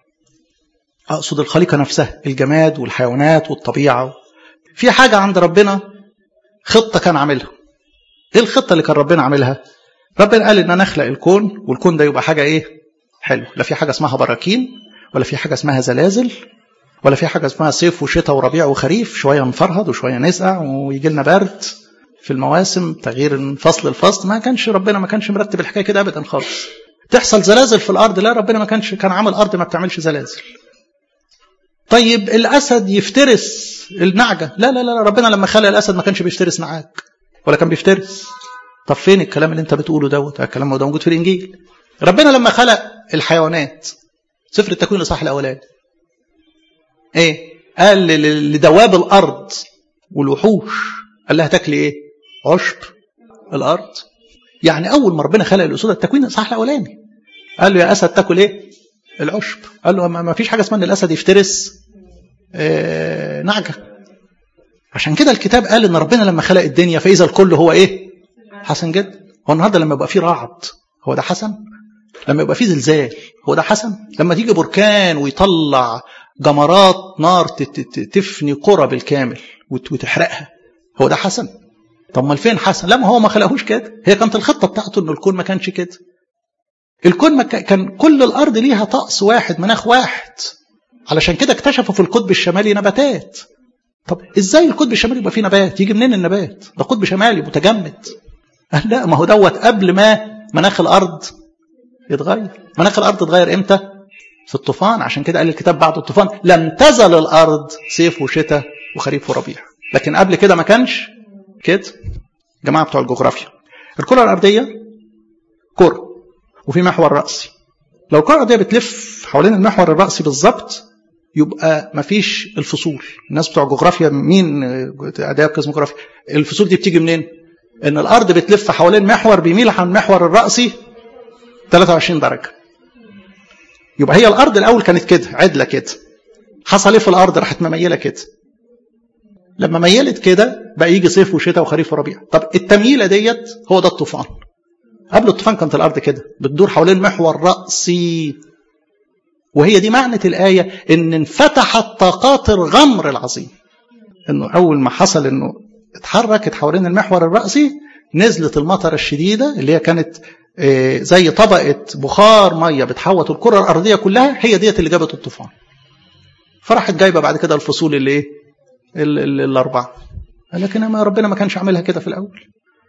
أقصد الخليقة نفسها الجماد والحيوانات والطبيعة في حاجة عند ربنا خطة كان عاملها إيه الخطة اللي كان ربنا عاملها ربنا قال إن أنا أخلق الكون والكون ده يبقى حاجة إيه حلو لا في حاجة اسمها براكين ولا في حاجة اسمها زلازل ولا في حاجة اسمها صيف وشتاء وربيع وخريف شوية نفرهد وشوية نسقع ويجي لنا برد في المواسم تغيير من فصل لفصل ما كانش ربنا ما كانش مرتب الحكايه كده ابدا خالص تحصل زلازل في الارض لا ربنا ما كانش كان عامل ارض ما بتعملش زلازل طيب الاسد يفترس النعجه لا لا لا ربنا لما خلق الاسد ما كانش بيفترس نعاج ولا كان بيفترس طب فين الكلام اللي انت بتقوله دوت الكلام ده موجود في الانجيل ربنا لما خلق الحيوانات سفر التكوين الاصحاح الاولاني ايه قال لدواب الارض والوحوش قال لها تاكلي ايه عشب الارض يعني اول ما ربنا خلق الاسود التكوين صح الاولاني قال له يا اسد تاكل ايه العشب قال له ما فيش حاجه اسمها ان الاسد يفترس آه نعجه عشان كده الكتاب قال ان ربنا لما خلق الدنيا فاذا الكل هو ايه حسن جدا هو النهارده لما يبقى فيه رعد هو ده حسن لما يبقى فيه زلزال هو ده حسن لما تيجي بركان ويطلع جمرات نار تفني قرى بالكامل وتحرقها هو ده حسن طب ما فين حسن لا ما هو ما خلقهوش كده هي كانت الخطه بتاعته ان الكون ما كانش كده الكون ما كان كل الارض ليها طقس واحد مناخ واحد علشان كده اكتشفوا في القطب الشمالي نباتات طب ازاي القطب الشمالي يبقى فيه نبات يجي منين النبات ده قطب شمالي متجمد لا ما هو دوت قبل ما مناخ الارض يتغير مناخ الارض اتغير امتى في الطوفان عشان كده قال الكتاب بعد الطوفان لم تزل الارض صيف وشتاء وخريف وربيع لكن قبل كده ما كانش كده جماعة بتوع الجغرافيا الكرة الأرضية كرة وفي محور رأسي لو الكرة الأرضية بتلف حوالين المحور الرأسي بالظبط يبقى ما فيش الفصول الناس بتوع جغرافيا مين أداب قسم جغرافيا الفصول دي بتيجي منين ان الارض بتلف حوالين محور بيميل عن المحور الرأسي 23 درجة يبقى هي الارض الاول كانت كده عدله كده حصل ايه في الارض راحت مميله كده لما ميلت كده بقى يجي صيف وشتاء وخريف وربيع طب التمييله ديت هو ده الطوفان قبل الطوفان كانت الارض كده بتدور حوالين محور راسي وهي دي معنى الايه ان انفتحت طاقات الغمر العظيم انه اول ما حصل انه اتحركت حوالين المحور الراسي نزلت المطره الشديده اللي هي كانت زي طبقه بخار ميه بتحوط الكره الارضيه كلها هي ديت اللي جابت الطوفان فراحت جايبه بعد كده الفصول اللي ايه الاربعه لكن ما ربنا ما كانش عاملها كده في الاول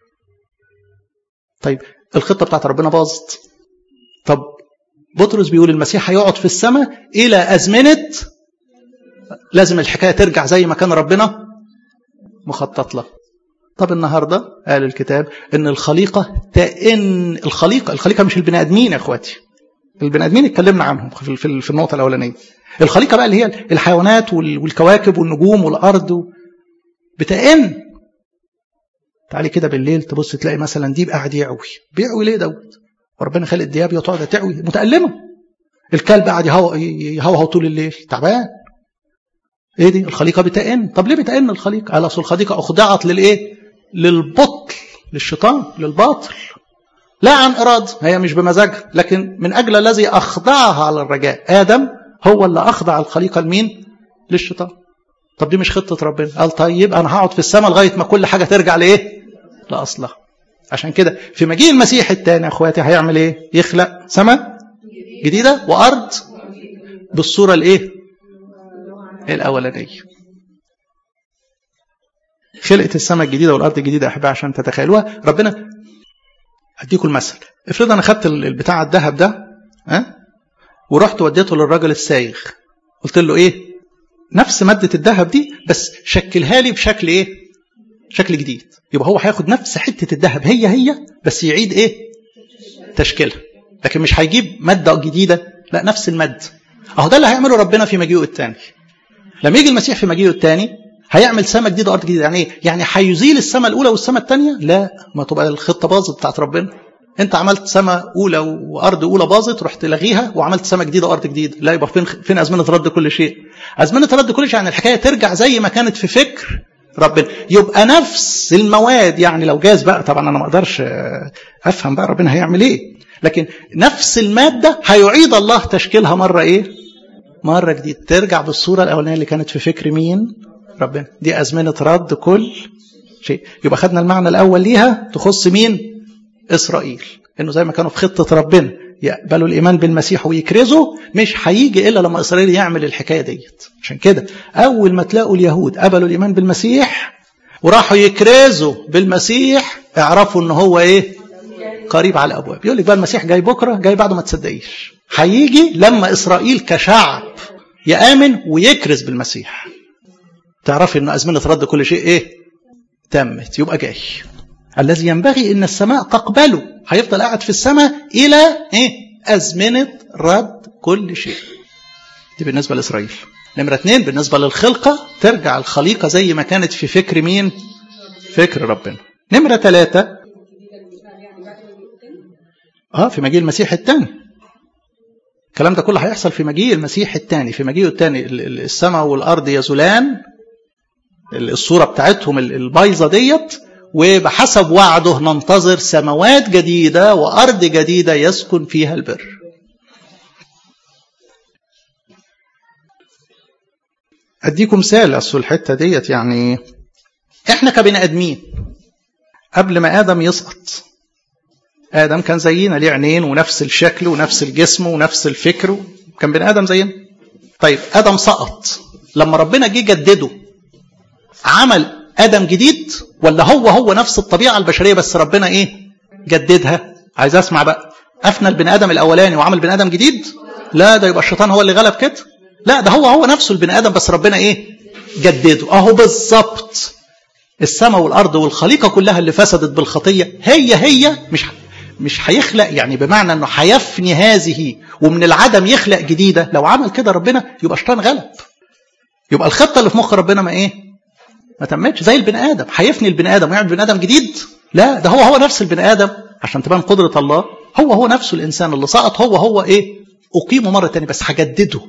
طيب الخطه بتاعت ربنا باظت طب بطرس بيقول المسيح هيقعد في السماء الى ازمنه لازم الحكايه ترجع زي ما كان ربنا مخطط لها طب النهارده قال الكتاب ان الخليقه تئن الخليقه الخليقه مش البني ادمين يا اخواتي البني ادمين اتكلمنا عنهم في في النقطه الاولانيه الخليقه بقى اللي هي الحيوانات والكواكب والنجوم والارض بتئن تعالي كده بالليل تبص تلاقي مثلا ديب قاعد يعوي بيعوي ليه دوت وربنا خلق الدياب تقعد تعوي متألمة الكلب قاعد يهوهو يهو طول الليل تعبان ايه دي الخليقه بتئن طب ليه بتئن الخليقه قال اصل الخليقه اخضعت للايه للبطل للشيطان للباطل لا عن إرادة هي مش بمزاجها لكن من أجل الذي أخضعها على الرجاء آدم هو اللي أخضع الخليقة لمين للشيطان طب دي مش خطة ربنا قال طيب أنا هقعد في السماء لغاية ما كل حاجة ترجع لإيه لأصلها عشان كده في مجيء المسيح الثاني أخواتي هيعمل إيه يخلق سماء جديدة وأرض بالصورة الإيه الأولانية خلقت السماء الجديدة والأرض الجديدة أحبها عشان تتخيلوها ربنا أديكم المثل افرض أنا خدت البتاع الذهب ده ها ورحت وديته للراجل السايغ قلت له إيه نفس مادة الذهب دي بس شكلها لي بشكل إيه شكل جديد يبقى هو هياخد نفس حتة الذهب هي هي بس يعيد إيه تشكيلها لكن مش هيجيب مادة جديدة لا نفس المادة أهو ده اللي هيعمله ربنا في مجيئه الثاني لما يجي المسيح في مجيئه الثاني هيعمل سماء جديده وارض جديده يعني ايه؟ يعني هيزيل السماء الاولى والسماء الثانيه؟ لا ما تبقى الخطه باظت بتاعت ربنا. انت عملت سماء اولى وارض اولى باظت رحت لغيها وعملت سماء جديده وارض جديده، لا يبقى فين فين ازمنه رد كل شيء؟ ازمنه رد كل شيء يعني الحكايه ترجع زي ما كانت في فكر ربنا، يبقى نفس المواد يعني لو جاز بقى طبعا انا ما اقدرش افهم بقى ربنا هيعمل ايه، لكن نفس الماده هيعيد الله تشكيلها مره ايه؟ مره جديده ترجع بالصوره الاولانيه اللي كانت في فكر مين؟ ربنا دي أزمنة رد كل شيء يبقى خدنا المعنى الأول ليها تخص مين إسرائيل إنه زي ما كانوا في خطة ربنا يقبلوا الإيمان بالمسيح ويكرزوا مش هيجي إلا لما إسرائيل يعمل الحكاية ديت عشان كده أول ما تلاقوا اليهود قبلوا الإيمان بالمسيح وراحوا يكرزوا بالمسيح اعرفوا إن هو إيه قريب على الأبواب يقول لك بقى المسيح جاي بكرة جاي بعده ما تصدقيش هيجي لما إسرائيل كشعب يآمن ويكرز بالمسيح تعرفي ان ازمنه رد كل شيء ايه تمت يبقى جاي الذي ينبغي ان السماء تقبله هيفضل قاعد في السماء الى ايه ازمنه رد كل شيء دي بالنسبه لاسرائيل نمره اثنين بالنسبه للخلقه ترجع الخليقه زي ما كانت في فكر مين فكر ربنا نمره ثلاثه اه في مجيء المسيح الثاني الكلام ده كله هيحصل في مجيء المسيح الثاني في مجيئه الثاني السماء والارض يزولان الصوره بتاعتهم البايظه ديت وبحسب وعده ننتظر سماوات جديده وارض جديده يسكن فيها البر. اديكم مثال اصل الحته ديت يعني احنا كبني ادمين قبل ما ادم يسقط ادم كان زينا ليه عينين ونفس الشكل ونفس الجسم ونفس الفكر كان بني ادم زينا. طيب ادم سقط لما ربنا جه جدده عمل ادم جديد ولا هو هو نفس الطبيعه البشريه بس ربنا ايه جددها عايز اسمع بقى افنى البني ادم الاولاني وعمل بني ادم جديد لا ده يبقى الشيطان هو اللي غلب كده لا ده هو هو نفسه البني ادم بس ربنا ايه جدده اهو بالظبط السماء والارض والخليقه كلها اللي فسدت بالخطيه هي هي مش مش هيخلق يعني بمعنى انه هيفني هذه ومن العدم يخلق جديده لو عمل كده ربنا يبقى الشيطان غلب يبقى الخطه اللي في مخ ربنا ما ايه ما تمتش زي البني ادم هيفني البني ادم ويعمل بني ادم جديد لا ده هو هو نفس البني ادم عشان تبان قدره الله هو هو نفسه الانسان اللي سقط هو هو ايه اقيمه مره تانية بس هجدده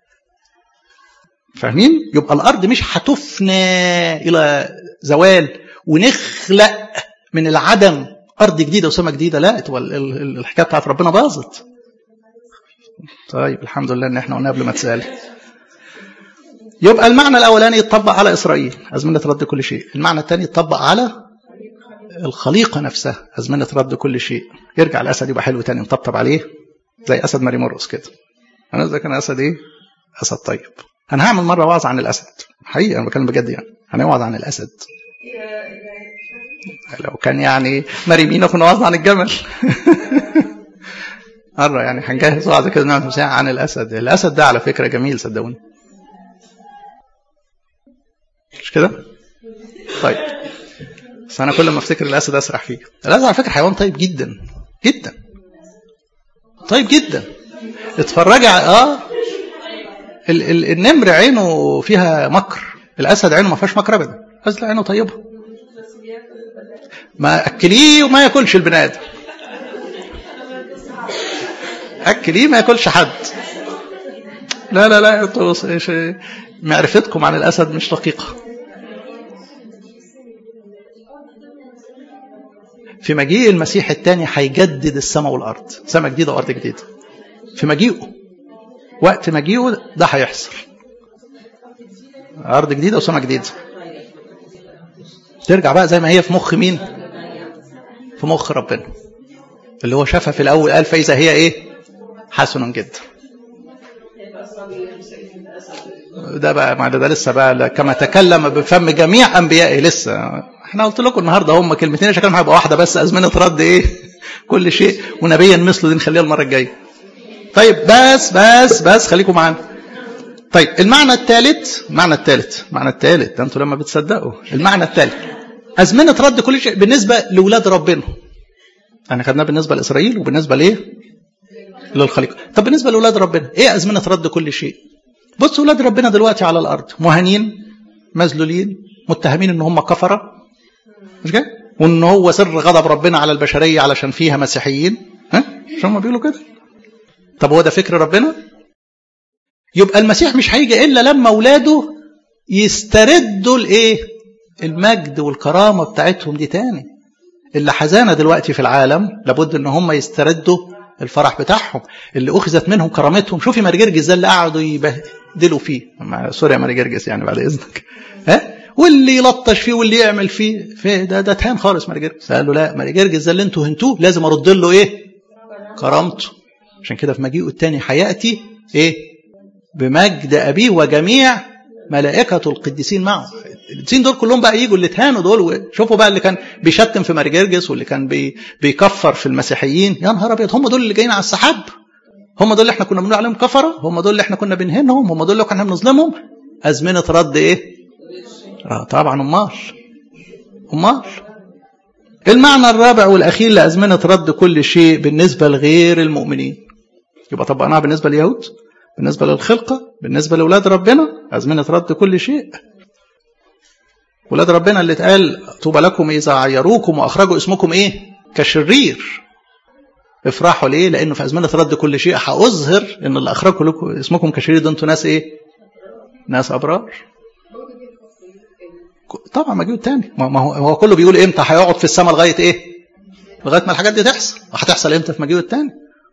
فاهمين يبقى الارض مش هتفنى الى زوال ونخلق من العدم ارض جديده وسماء جديده لا تبقى الحكايه بتاعت ربنا باظت طيب الحمد لله ان احنا قلنا قبل ما تسال يبقى المعنى الاولاني يتطبق على اسرائيل ازمنه رد كل شيء المعنى الثاني يتطبق على الخليقه نفسها ازمنه رد كل شيء يرجع الاسد يبقى حلو تاني نطبطب عليه زي اسد ماري مرقس كده انا اذا كان اسد ايه اسد طيب انا هعمل مره وعظ عن الاسد حقيقه انا بتكلم بجد يعني هنوعظ عن الاسد لو كان يعني ماري مينا كنا وعظنا عن الجمل مرة يعني هنجهز وعظة كده نعمل ساعة عن الأسد الأسد ده على فكرة جميل صدقوني مش كده؟ طيب بس أنا كل ما أفتكر الأسد أسرح فيه الأسد على فكرة حيوان طيب جدا جدا طيب جدا اتفرجي اه ال ال النمر عينه فيها مكر الأسد عينه ما فيهاش مكر أبدا الأسد عينه طيبة ما أكليه وما ياكلش البني آدم أكليه ما ياكلش حد لا لا لا انتوا معرفتكم عن الاسد مش دقيقه في مجيء المسيح الثاني هيجدد السماء والارض سماء جديده وارض جديده في مجيئه وقت مجيئه ده هيحصل ارض جديده وسماء جديده ترجع بقى زي ما هي في مخ مين في مخ ربنا اللي هو شافها في الاول قال فاذا هي ايه حسن جدا ده بقى ما ده, ده لسه بقى كما تكلم بفم جميع انبيائه لسه احنا قلت لكم النهارده هم كلمتين شكلهم هيبقى واحده بس ازمنه رد ايه كل شيء ونبيا مثله دي نخليها المره الجايه طيب بس بس بس خليكم معانا طيب المعنى الثالث المعنى الثالث المعنى الثالث ده انتوا لما بتصدقوا المعنى الثالث ازمنه رد كل شيء بالنسبه لاولاد ربنا احنا خدناه بالنسبه لاسرائيل وبالنسبه لايه للخليقه طب بالنسبه لاولاد ربنا ايه ازمنه رد كل شيء بص اولاد ربنا دلوقتي على الارض مهانين مذلولين متهمين ان هم كفره مش كده وان هو سر غضب ربنا على البشريه علشان فيها مسيحيين ها مش هم بيقولوا كده طب هو ده فكر ربنا يبقى المسيح مش هيجي الا لما اولاده يستردوا الايه المجد والكرامه بتاعتهم دي تاني اللي حزانه دلوقتي في العالم لابد ان هم يستردوا الفرح بتاعهم اللي اخذت منهم كرامتهم شوفي ماري جرجس ده اللي قعدوا يبهدلوا فيه سوري يا ماري جرجس يعني بعد اذنك ها واللي يلطش فيه واللي يعمل فيه, فيه ده ده تهان خالص ماري جرجس قال له لا ماري جرجس ده اللي انتوا هنتوه لازم ارد له ايه كرامته عشان كده في مجيئه الثاني هياتي ايه بمجد ابيه وجميع ملائكته القديسين معه القديسين دول كلهم بقى يجوا اللي اتهانوا دول شوفوا بقى اللي كان بيشتم في مارجرجس واللي كان بي بيكفر في المسيحيين يا نهار ابيض هم دول اللي جايين على السحاب هم دول اللي احنا كنا بنقول عليهم كفره هم دول اللي احنا كنا بنهنهم هم دول اللي كنا بنظلمهم ازمنه رد ايه اه طبعا امال امال المعنى الرابع والاخير لازمنه رد كل شيء بالنسبه لغير المؤمنين يبقى طبقناها بالنسبه لليهود بالنسبه للخلقه بالنسبه لاولاد ربنا ازمنه رد كل شيء ولاد ربنا اللي اتقال طوبى لكم اذا عيروكم واخرجوا اسمكم ايه كشرير افرحوا ليه لانه في ازمنه رد كل شيء هاظهر ان اللي اخرجوا لكم اسمكم كشرير ده انتوا ناس ايه ناس ابرار طبعا مجيء تاني ما هو هو كله بيقول امتى هيقعد في السماء لغايه ايه لغايه ما الحاجات دي تحصل هتحصل امتى في مجيء التاني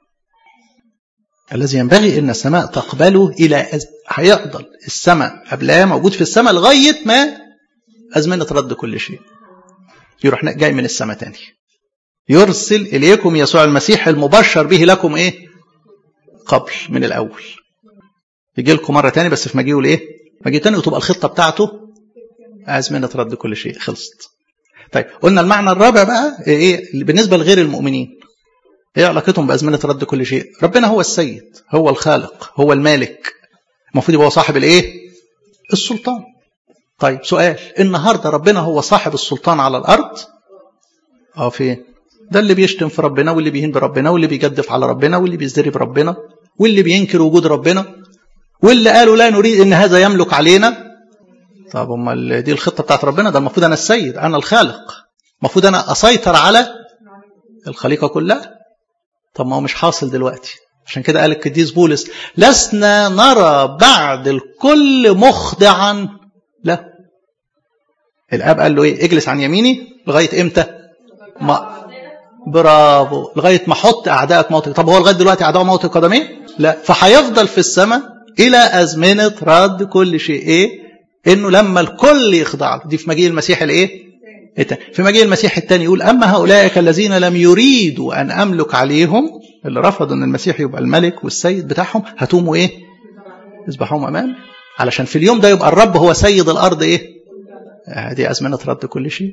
الذي ينبغي ان السماء تقبله الى أز... هيفضل السماء قبلها موجود في السماء لغايه ما ازمنه رد كل شيء يروح جاي من السماء تاني يرسل اليكم يسوع المسيح المبشر به لكم ايه قبل من الاول يجي لكم مره تاني بس في مجيئه الايه مجيء تاني وتبقى الخطه بتاعته ازمنه رد كل شيء خلصت طيب قلنا المعنى الرابع بقى ايه بالنسبه لغير المؤمنين ايه علاقتهم بازمنه رد كل شيء ربنا هو السيد هو الخالق هو المالك المفروض يبقى هو صاحب الايه السلطان طيب سؤال النهارده ربنا هو صاحب السلطان على الارض اه فين ده اللي بيشتم في ربنا واللي بيهين بربنا واللي بيجدف على ربنا واللي بيزدري بربنا واللي بينكر وجود ربنا واللي قالوا لا نريد ان هذا يملك علينا طب امال دي الخطه بتاعت ربنا ده المفروض انا السيد انا الخالق المفروض انا اسيطر على الخليقه كلها طب ما هو مش حاصل دلوقتي عشان كده قال القديس بولس لسنا نرى بعد الكل مخضعا له الاب قال له ايه اجلس عن يميني لغايه امتى ما برافو لغايه ما احط اعدائك موطئ طب هو لغايه دلوقتي اعداء موطئ قدميه لا فهيفضل في السماء الى ازمنه رد كل شيء ايه انه لما الكل يخضع له دي في مجيء المسيح الايه في مجيء المسيح الثاني يقول اما هؤلاء الذين لم يريدوا ان املك عليهم اللي رفضوا ان المسيح يبقى الملك والسيد بتاعهم هتوموا ايه اذبحوهم امامي علشان في اليوم ده يبقى الرب هو سيد الارض ايه دي ازمنه رد كل شيء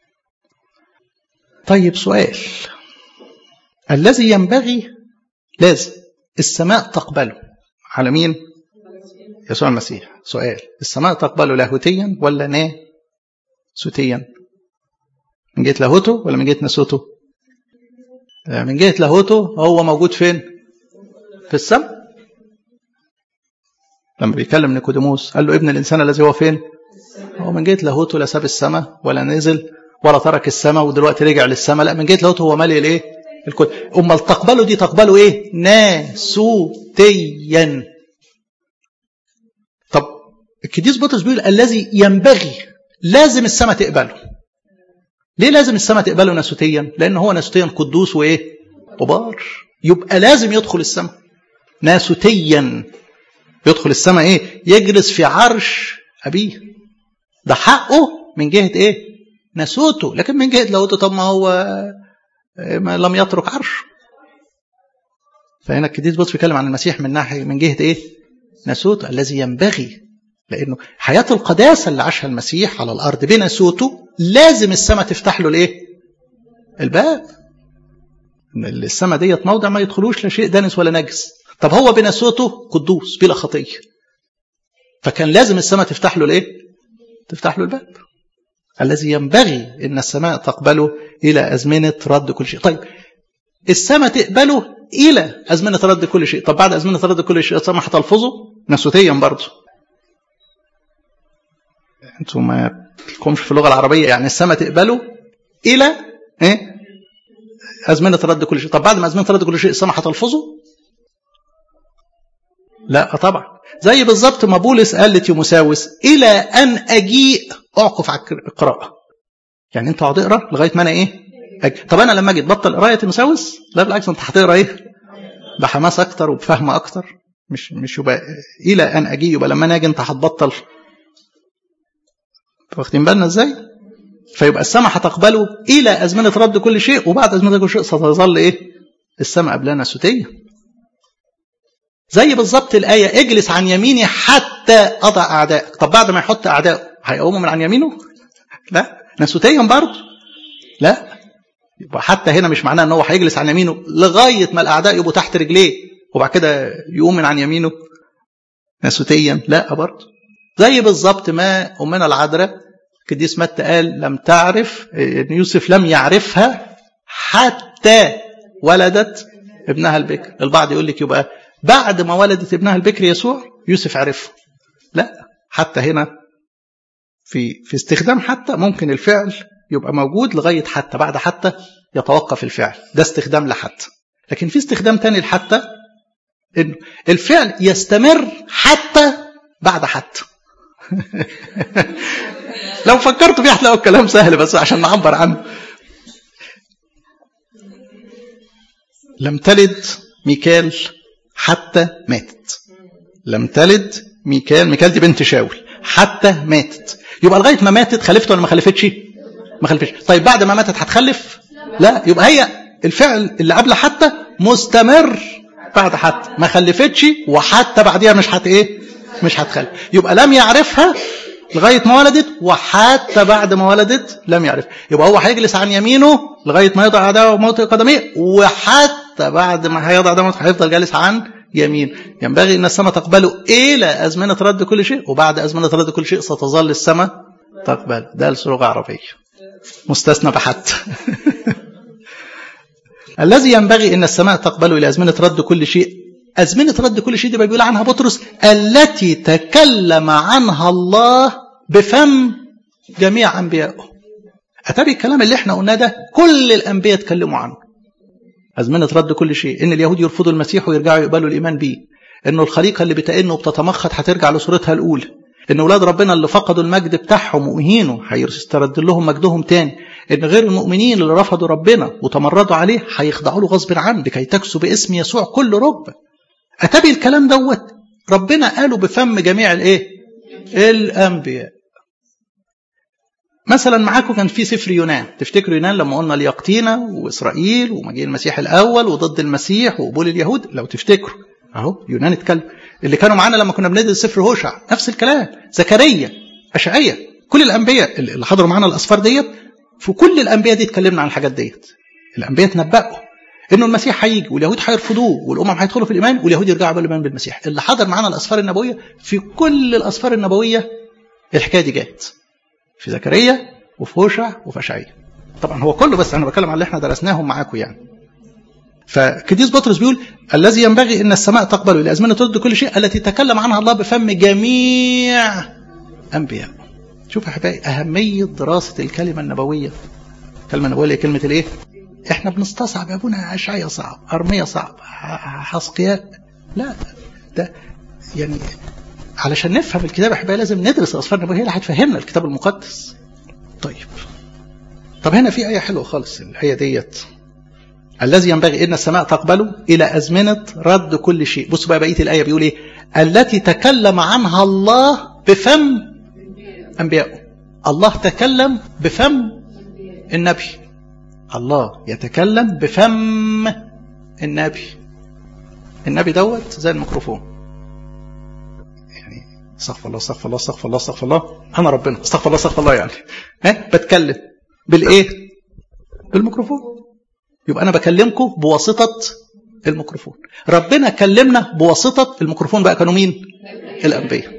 طيب سؤال الذي ينبغي لازم السماء تقبله على مين يسوع المسيح سؤال السماء تقبله لاهوتيا ولا ناسوتيا من جهه لاهوته ولا من جهه ناسوته من جهه لاهوته هو موجود فين في السماء لما بيكلم نيكوديموس قال له ابن الانسان الذي هو فين هو من جهه لاهوته لا ساب السماء ولا نزل ولا ترك السماء ودلوقتي رجع للسماء لا من جهه لاهوته هو مالي الايه الكل امال تقبله دي تقبله ايه ناسوتيا القديس بطرس بيقول الذي ينبغي لازم السماء تقبله ليه لازم السماء تقبله ناسوتيا لان هو ناسوتيا قدوس وايه وبار يبقى لازم يدخل السماء ناسوتيا يدخل السماء ايه يجلس في عرش ابيه ده حقه من جهه ايه ناسوته لكن من جهه لاهوته طب ما هو ما لم يترك عرشه فهنا القديس بطرس بيتكلم عن المسيح من ناحيه من جهه ايه ناسوته الذي ينبغي لانه حياه القداسه اللي عاشها المسيح على الارض بناسوته لازم السماء تفتح له الايه الباب السماء ديت موضع ما يدخلوش لا شيء دانس ولا نجس طب هو بناسوته قدوس بلا خطيه فكان لازم السماء تفتح له الايه تفتح له الباب الذي ينبغي ان السماء تقبله الى ازمنه رد كل شيء طيب السماء تقبله الى ازمنه رد كل شيء طب بعد ازمنه رد كل شيء السماء هتلفظه ناسوتيا برضه انتم ما لكمش في اللغه العربيه يعني السماء تقبله الى ايه ازمنه رد كل شيء طب بعد ما ازمنه رد كل شيء السماء هتلفظه لا طبعا زي بالظبط ما بولس قال لتيموساوس الى ان اجيء اعكف على القراءه يعني انت اقعد اقرا لغايه ما انا ايه أجي. طب انا لما اجي تبطل قرايه تيموساوس لا بالعكس انت هتقرا ايه بحماس اكتر وبفهم اكتر مش مش يبقى الى ان اجي يبقى لما انا اجي انت هتبطل واخدين بالنا ازاي فيبقى السماء هتقبله الى ازمنه رد كل شيء وبعد ازمنه كل شيء ستظل ايه السماء قبلنا سوتيه زي بالظبط الآية اجلس عن يميني حتى أضع أعدائك طب بعد ما يحط أعدائه هيقوموا من عن يمينه لا ناسوتيا برضه لا يبقى حتى هنا مش معناه ان هو هيجلس عن يمينه لغاية ما الأعداء يبقوا تحت رجليه وبعد كده يقوم من عن يمينه ناسوتيا لا برضه زي بالظبط ما أمنا العذراء القديس متى قال لم تعرف ان يوسف لم يعرفها حتى ولدت ابنها البكر البعض يقول لك يبقى بعد ما ولدت ابنها البكر يسوع يوسف عرفه لا حتى هنا في في استخدام حتى ممكن الفعل يبقى موجود لغايه حتى بعد حتى يتوقف الفعل ده استخدام لحتى لكن في استخدام تاني لحتى انه الفعل يستمر حتى بعد حتى لو فكرتوا فيه هتلاقوا الكلام سهل بس عشان نعبر عنه لم تلد ميكال حتى ماتت لم تلد ميكال ميكال دي بنت شاول حتى ماتت يبقى لغايه ما ماتت خلفت ولا ما خلفتش ما خلفتش طيب بعد ما ماتت هتخلف لا يبقى هي الفعل اللي قبل حتى مستمر بعد حتى ما خلفتش وحتى بعديها مش هت ايه مش هتخلف يبقى لم يعرفها لغايه ما ولدت وحتى بعد ما ولدت لم يعرف يبقى هو هيجلس عن يمينه لغايه ما يضع اعداءه وموت قدميه وحتى بعد ما هيضع اعداءه هيفضل جالس عن يمين ينبغي ان السماء تقبله الى ازمنه رد كل شيء وبعد ازمنه رد كل شيء ستظل السماء تقبل ده لغه عربيه مستثنى بحت الذي ينبغي ان السماء تقبله الى ازمنه رد كل شيء أزمنة رد كل شيء دي بيقول عنها بطرس التي تكلم عنها الله بفم جميع أنبيائه أتابي الكلام اللي احنا قلناه ده كل الأنبياء اتكلموا عنه أزمنة رد كل شيء إن اليهود يرفضوا المسيح ويرجعوا يقبلوا الإيمان به إنه الخليقة اللي بتئن وبتتمخط هترجع لصورتها الأولى إن أولاد ربنا اللي فقدوا المجد بتاعهم وأهينوا هيسترد لهم مجدهم تاني إن غير المؤمنين اللي رفضوا ربنا وتمردوا عليه هيخضعوا له غصب عنه لكي تكسوا باسم يسوع كل ركبه أتبي الكلام دوت ربنا قاله بفم جميع الايه الانبياء مثلا معاكم كان في سفر يونان تفتكروا يونان لما قلنا اليقطينة وإسرائيل ومجيء المسيح الأول وضد المسيح وقبول اليهود لو تفتكروا أهو يونان اتكلم اللي كانوا معانا لما كنا بندرس سفر هوشع نفس الكلام زكريا أشعية كل الأنبياء اللي حضروا معانا الأسفار ديت في كل الأنبياء دي اتكلمنا عن الحاجات ديت الأنبياء تنبأوا انه المسيح هيجي واليهود هيرفضوه والامم هيدخلوا في الايمان واليهود يرجعوا بالايمان بالمسيح اللي حضر معانا الاسفار النبويه في كل الاسفار النبويه الحكايه دي جت في زكريا وفي هوشع وفي اشعياء طبعا هو كله بس انا بتكلم على اللي احنا درسناهم معاكم يعني فكديس بطرس بيقول الذي ينبغي ان السماء تقبل الى ازمنه ترد كل شيء التي تكلم عنها الله بفم جميع انبياء شوف يا حبايبي اهميه دراسه الكلمه النبويه الكلمه النبويه كلمه الايه احنا بنستصعب يا ابونا اشعيا صعب ارميه صعب حسقياء لا ده يعني علشان نفهم الكتاب احبائي لازم ندرس الاسفار النبويه هي اللي هتفهمنا الكتاب المقدس طيب طب هنا في ايه حلوه خالص الايه ديت الذي ينبغي ان السماء تقبله الى ازمنه رد كل شيء بص بقى بقيه الايه بيقول ايه التي تكلم عنها الله بفم انبيائه الله تكلم بفم النبي الله يتكلم بفم النبي النبي دوت زي الميكروفون يعني استغفر الله استغفر الله استغفر الله استغفر الله انا ربنا استغفر الله استغفر الله يعني ها بتكلم بالايه بالميكروفون يبقى انا بكلمكم بواسطه الميكروفون ربنا كلمنا بواسطه الميكروفون بقى كانوا مين الانبياء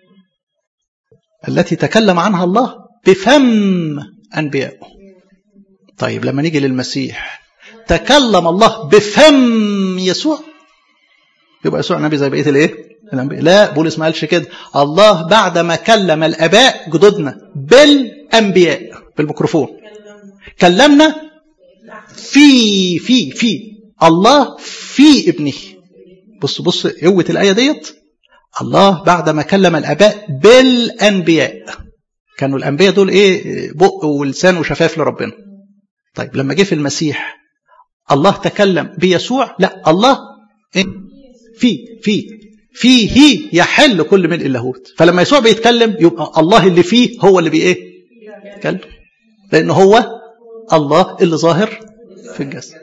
التي تكلم عنها الله بفم انبيائه طيب لما نيجي للمسيح تكلم الله بفم يسوع يبقى يسوع نبي زي بقيه الايه الانبياء لا بولس ما قالش كده الله بعد ما كلم الاباء جدودنا بالانبياء بالميكروفون كلمنا في في في الله في ابنه بص بص قوه الايه ديت الله بعد ما كلم الاباء بالانبياء كانوا الانبياء دول ايه بق ولسان وشفاف لربنا طيب لما جه في المسيح الله تكلم بيسوع لا الله إيه؟ في في فيه يحل كل ملء اللاهوت فلما يسوع بيتكلم يبقى الله اللي فيه هو اللي بي ايه يتكلم لان هو الله اللي ظاهر في الجسد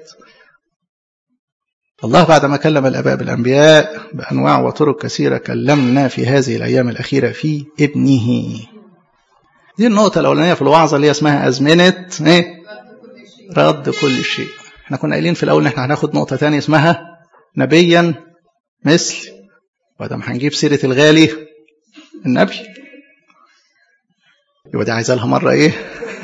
الله بعدما كلم الاباء بالانبياء بانواع وطرق كثيره كلمنا في هذه الايام الاخيره في ابنه دي النقطه الاولانيه في الوعظه اللي هي اسمها ازمنه ايه رد كل شيء احنا كنا قايلين في الاول ان احنا هناخد نقطه ثانيه اسمها نبيا مثل وده ما هنجيب سيره الغالي النبي يبقى دي عايزه لها مره ايه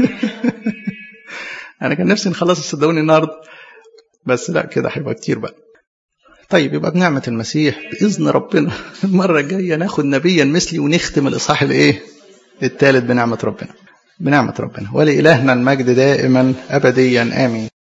انا كان نفسي نخلص صدقوني النهارده بس لا كده هيبقى كتير بقى طيب يبقى بنعمة المسيح بإذن ربنا المرة الجاية ناخد نبيا مثلي ونختم الإصحاح الإيه؟ الثالث بنعمة ربنا بنعمة ربنا ولإلهنا المجد دائما أبديا آمين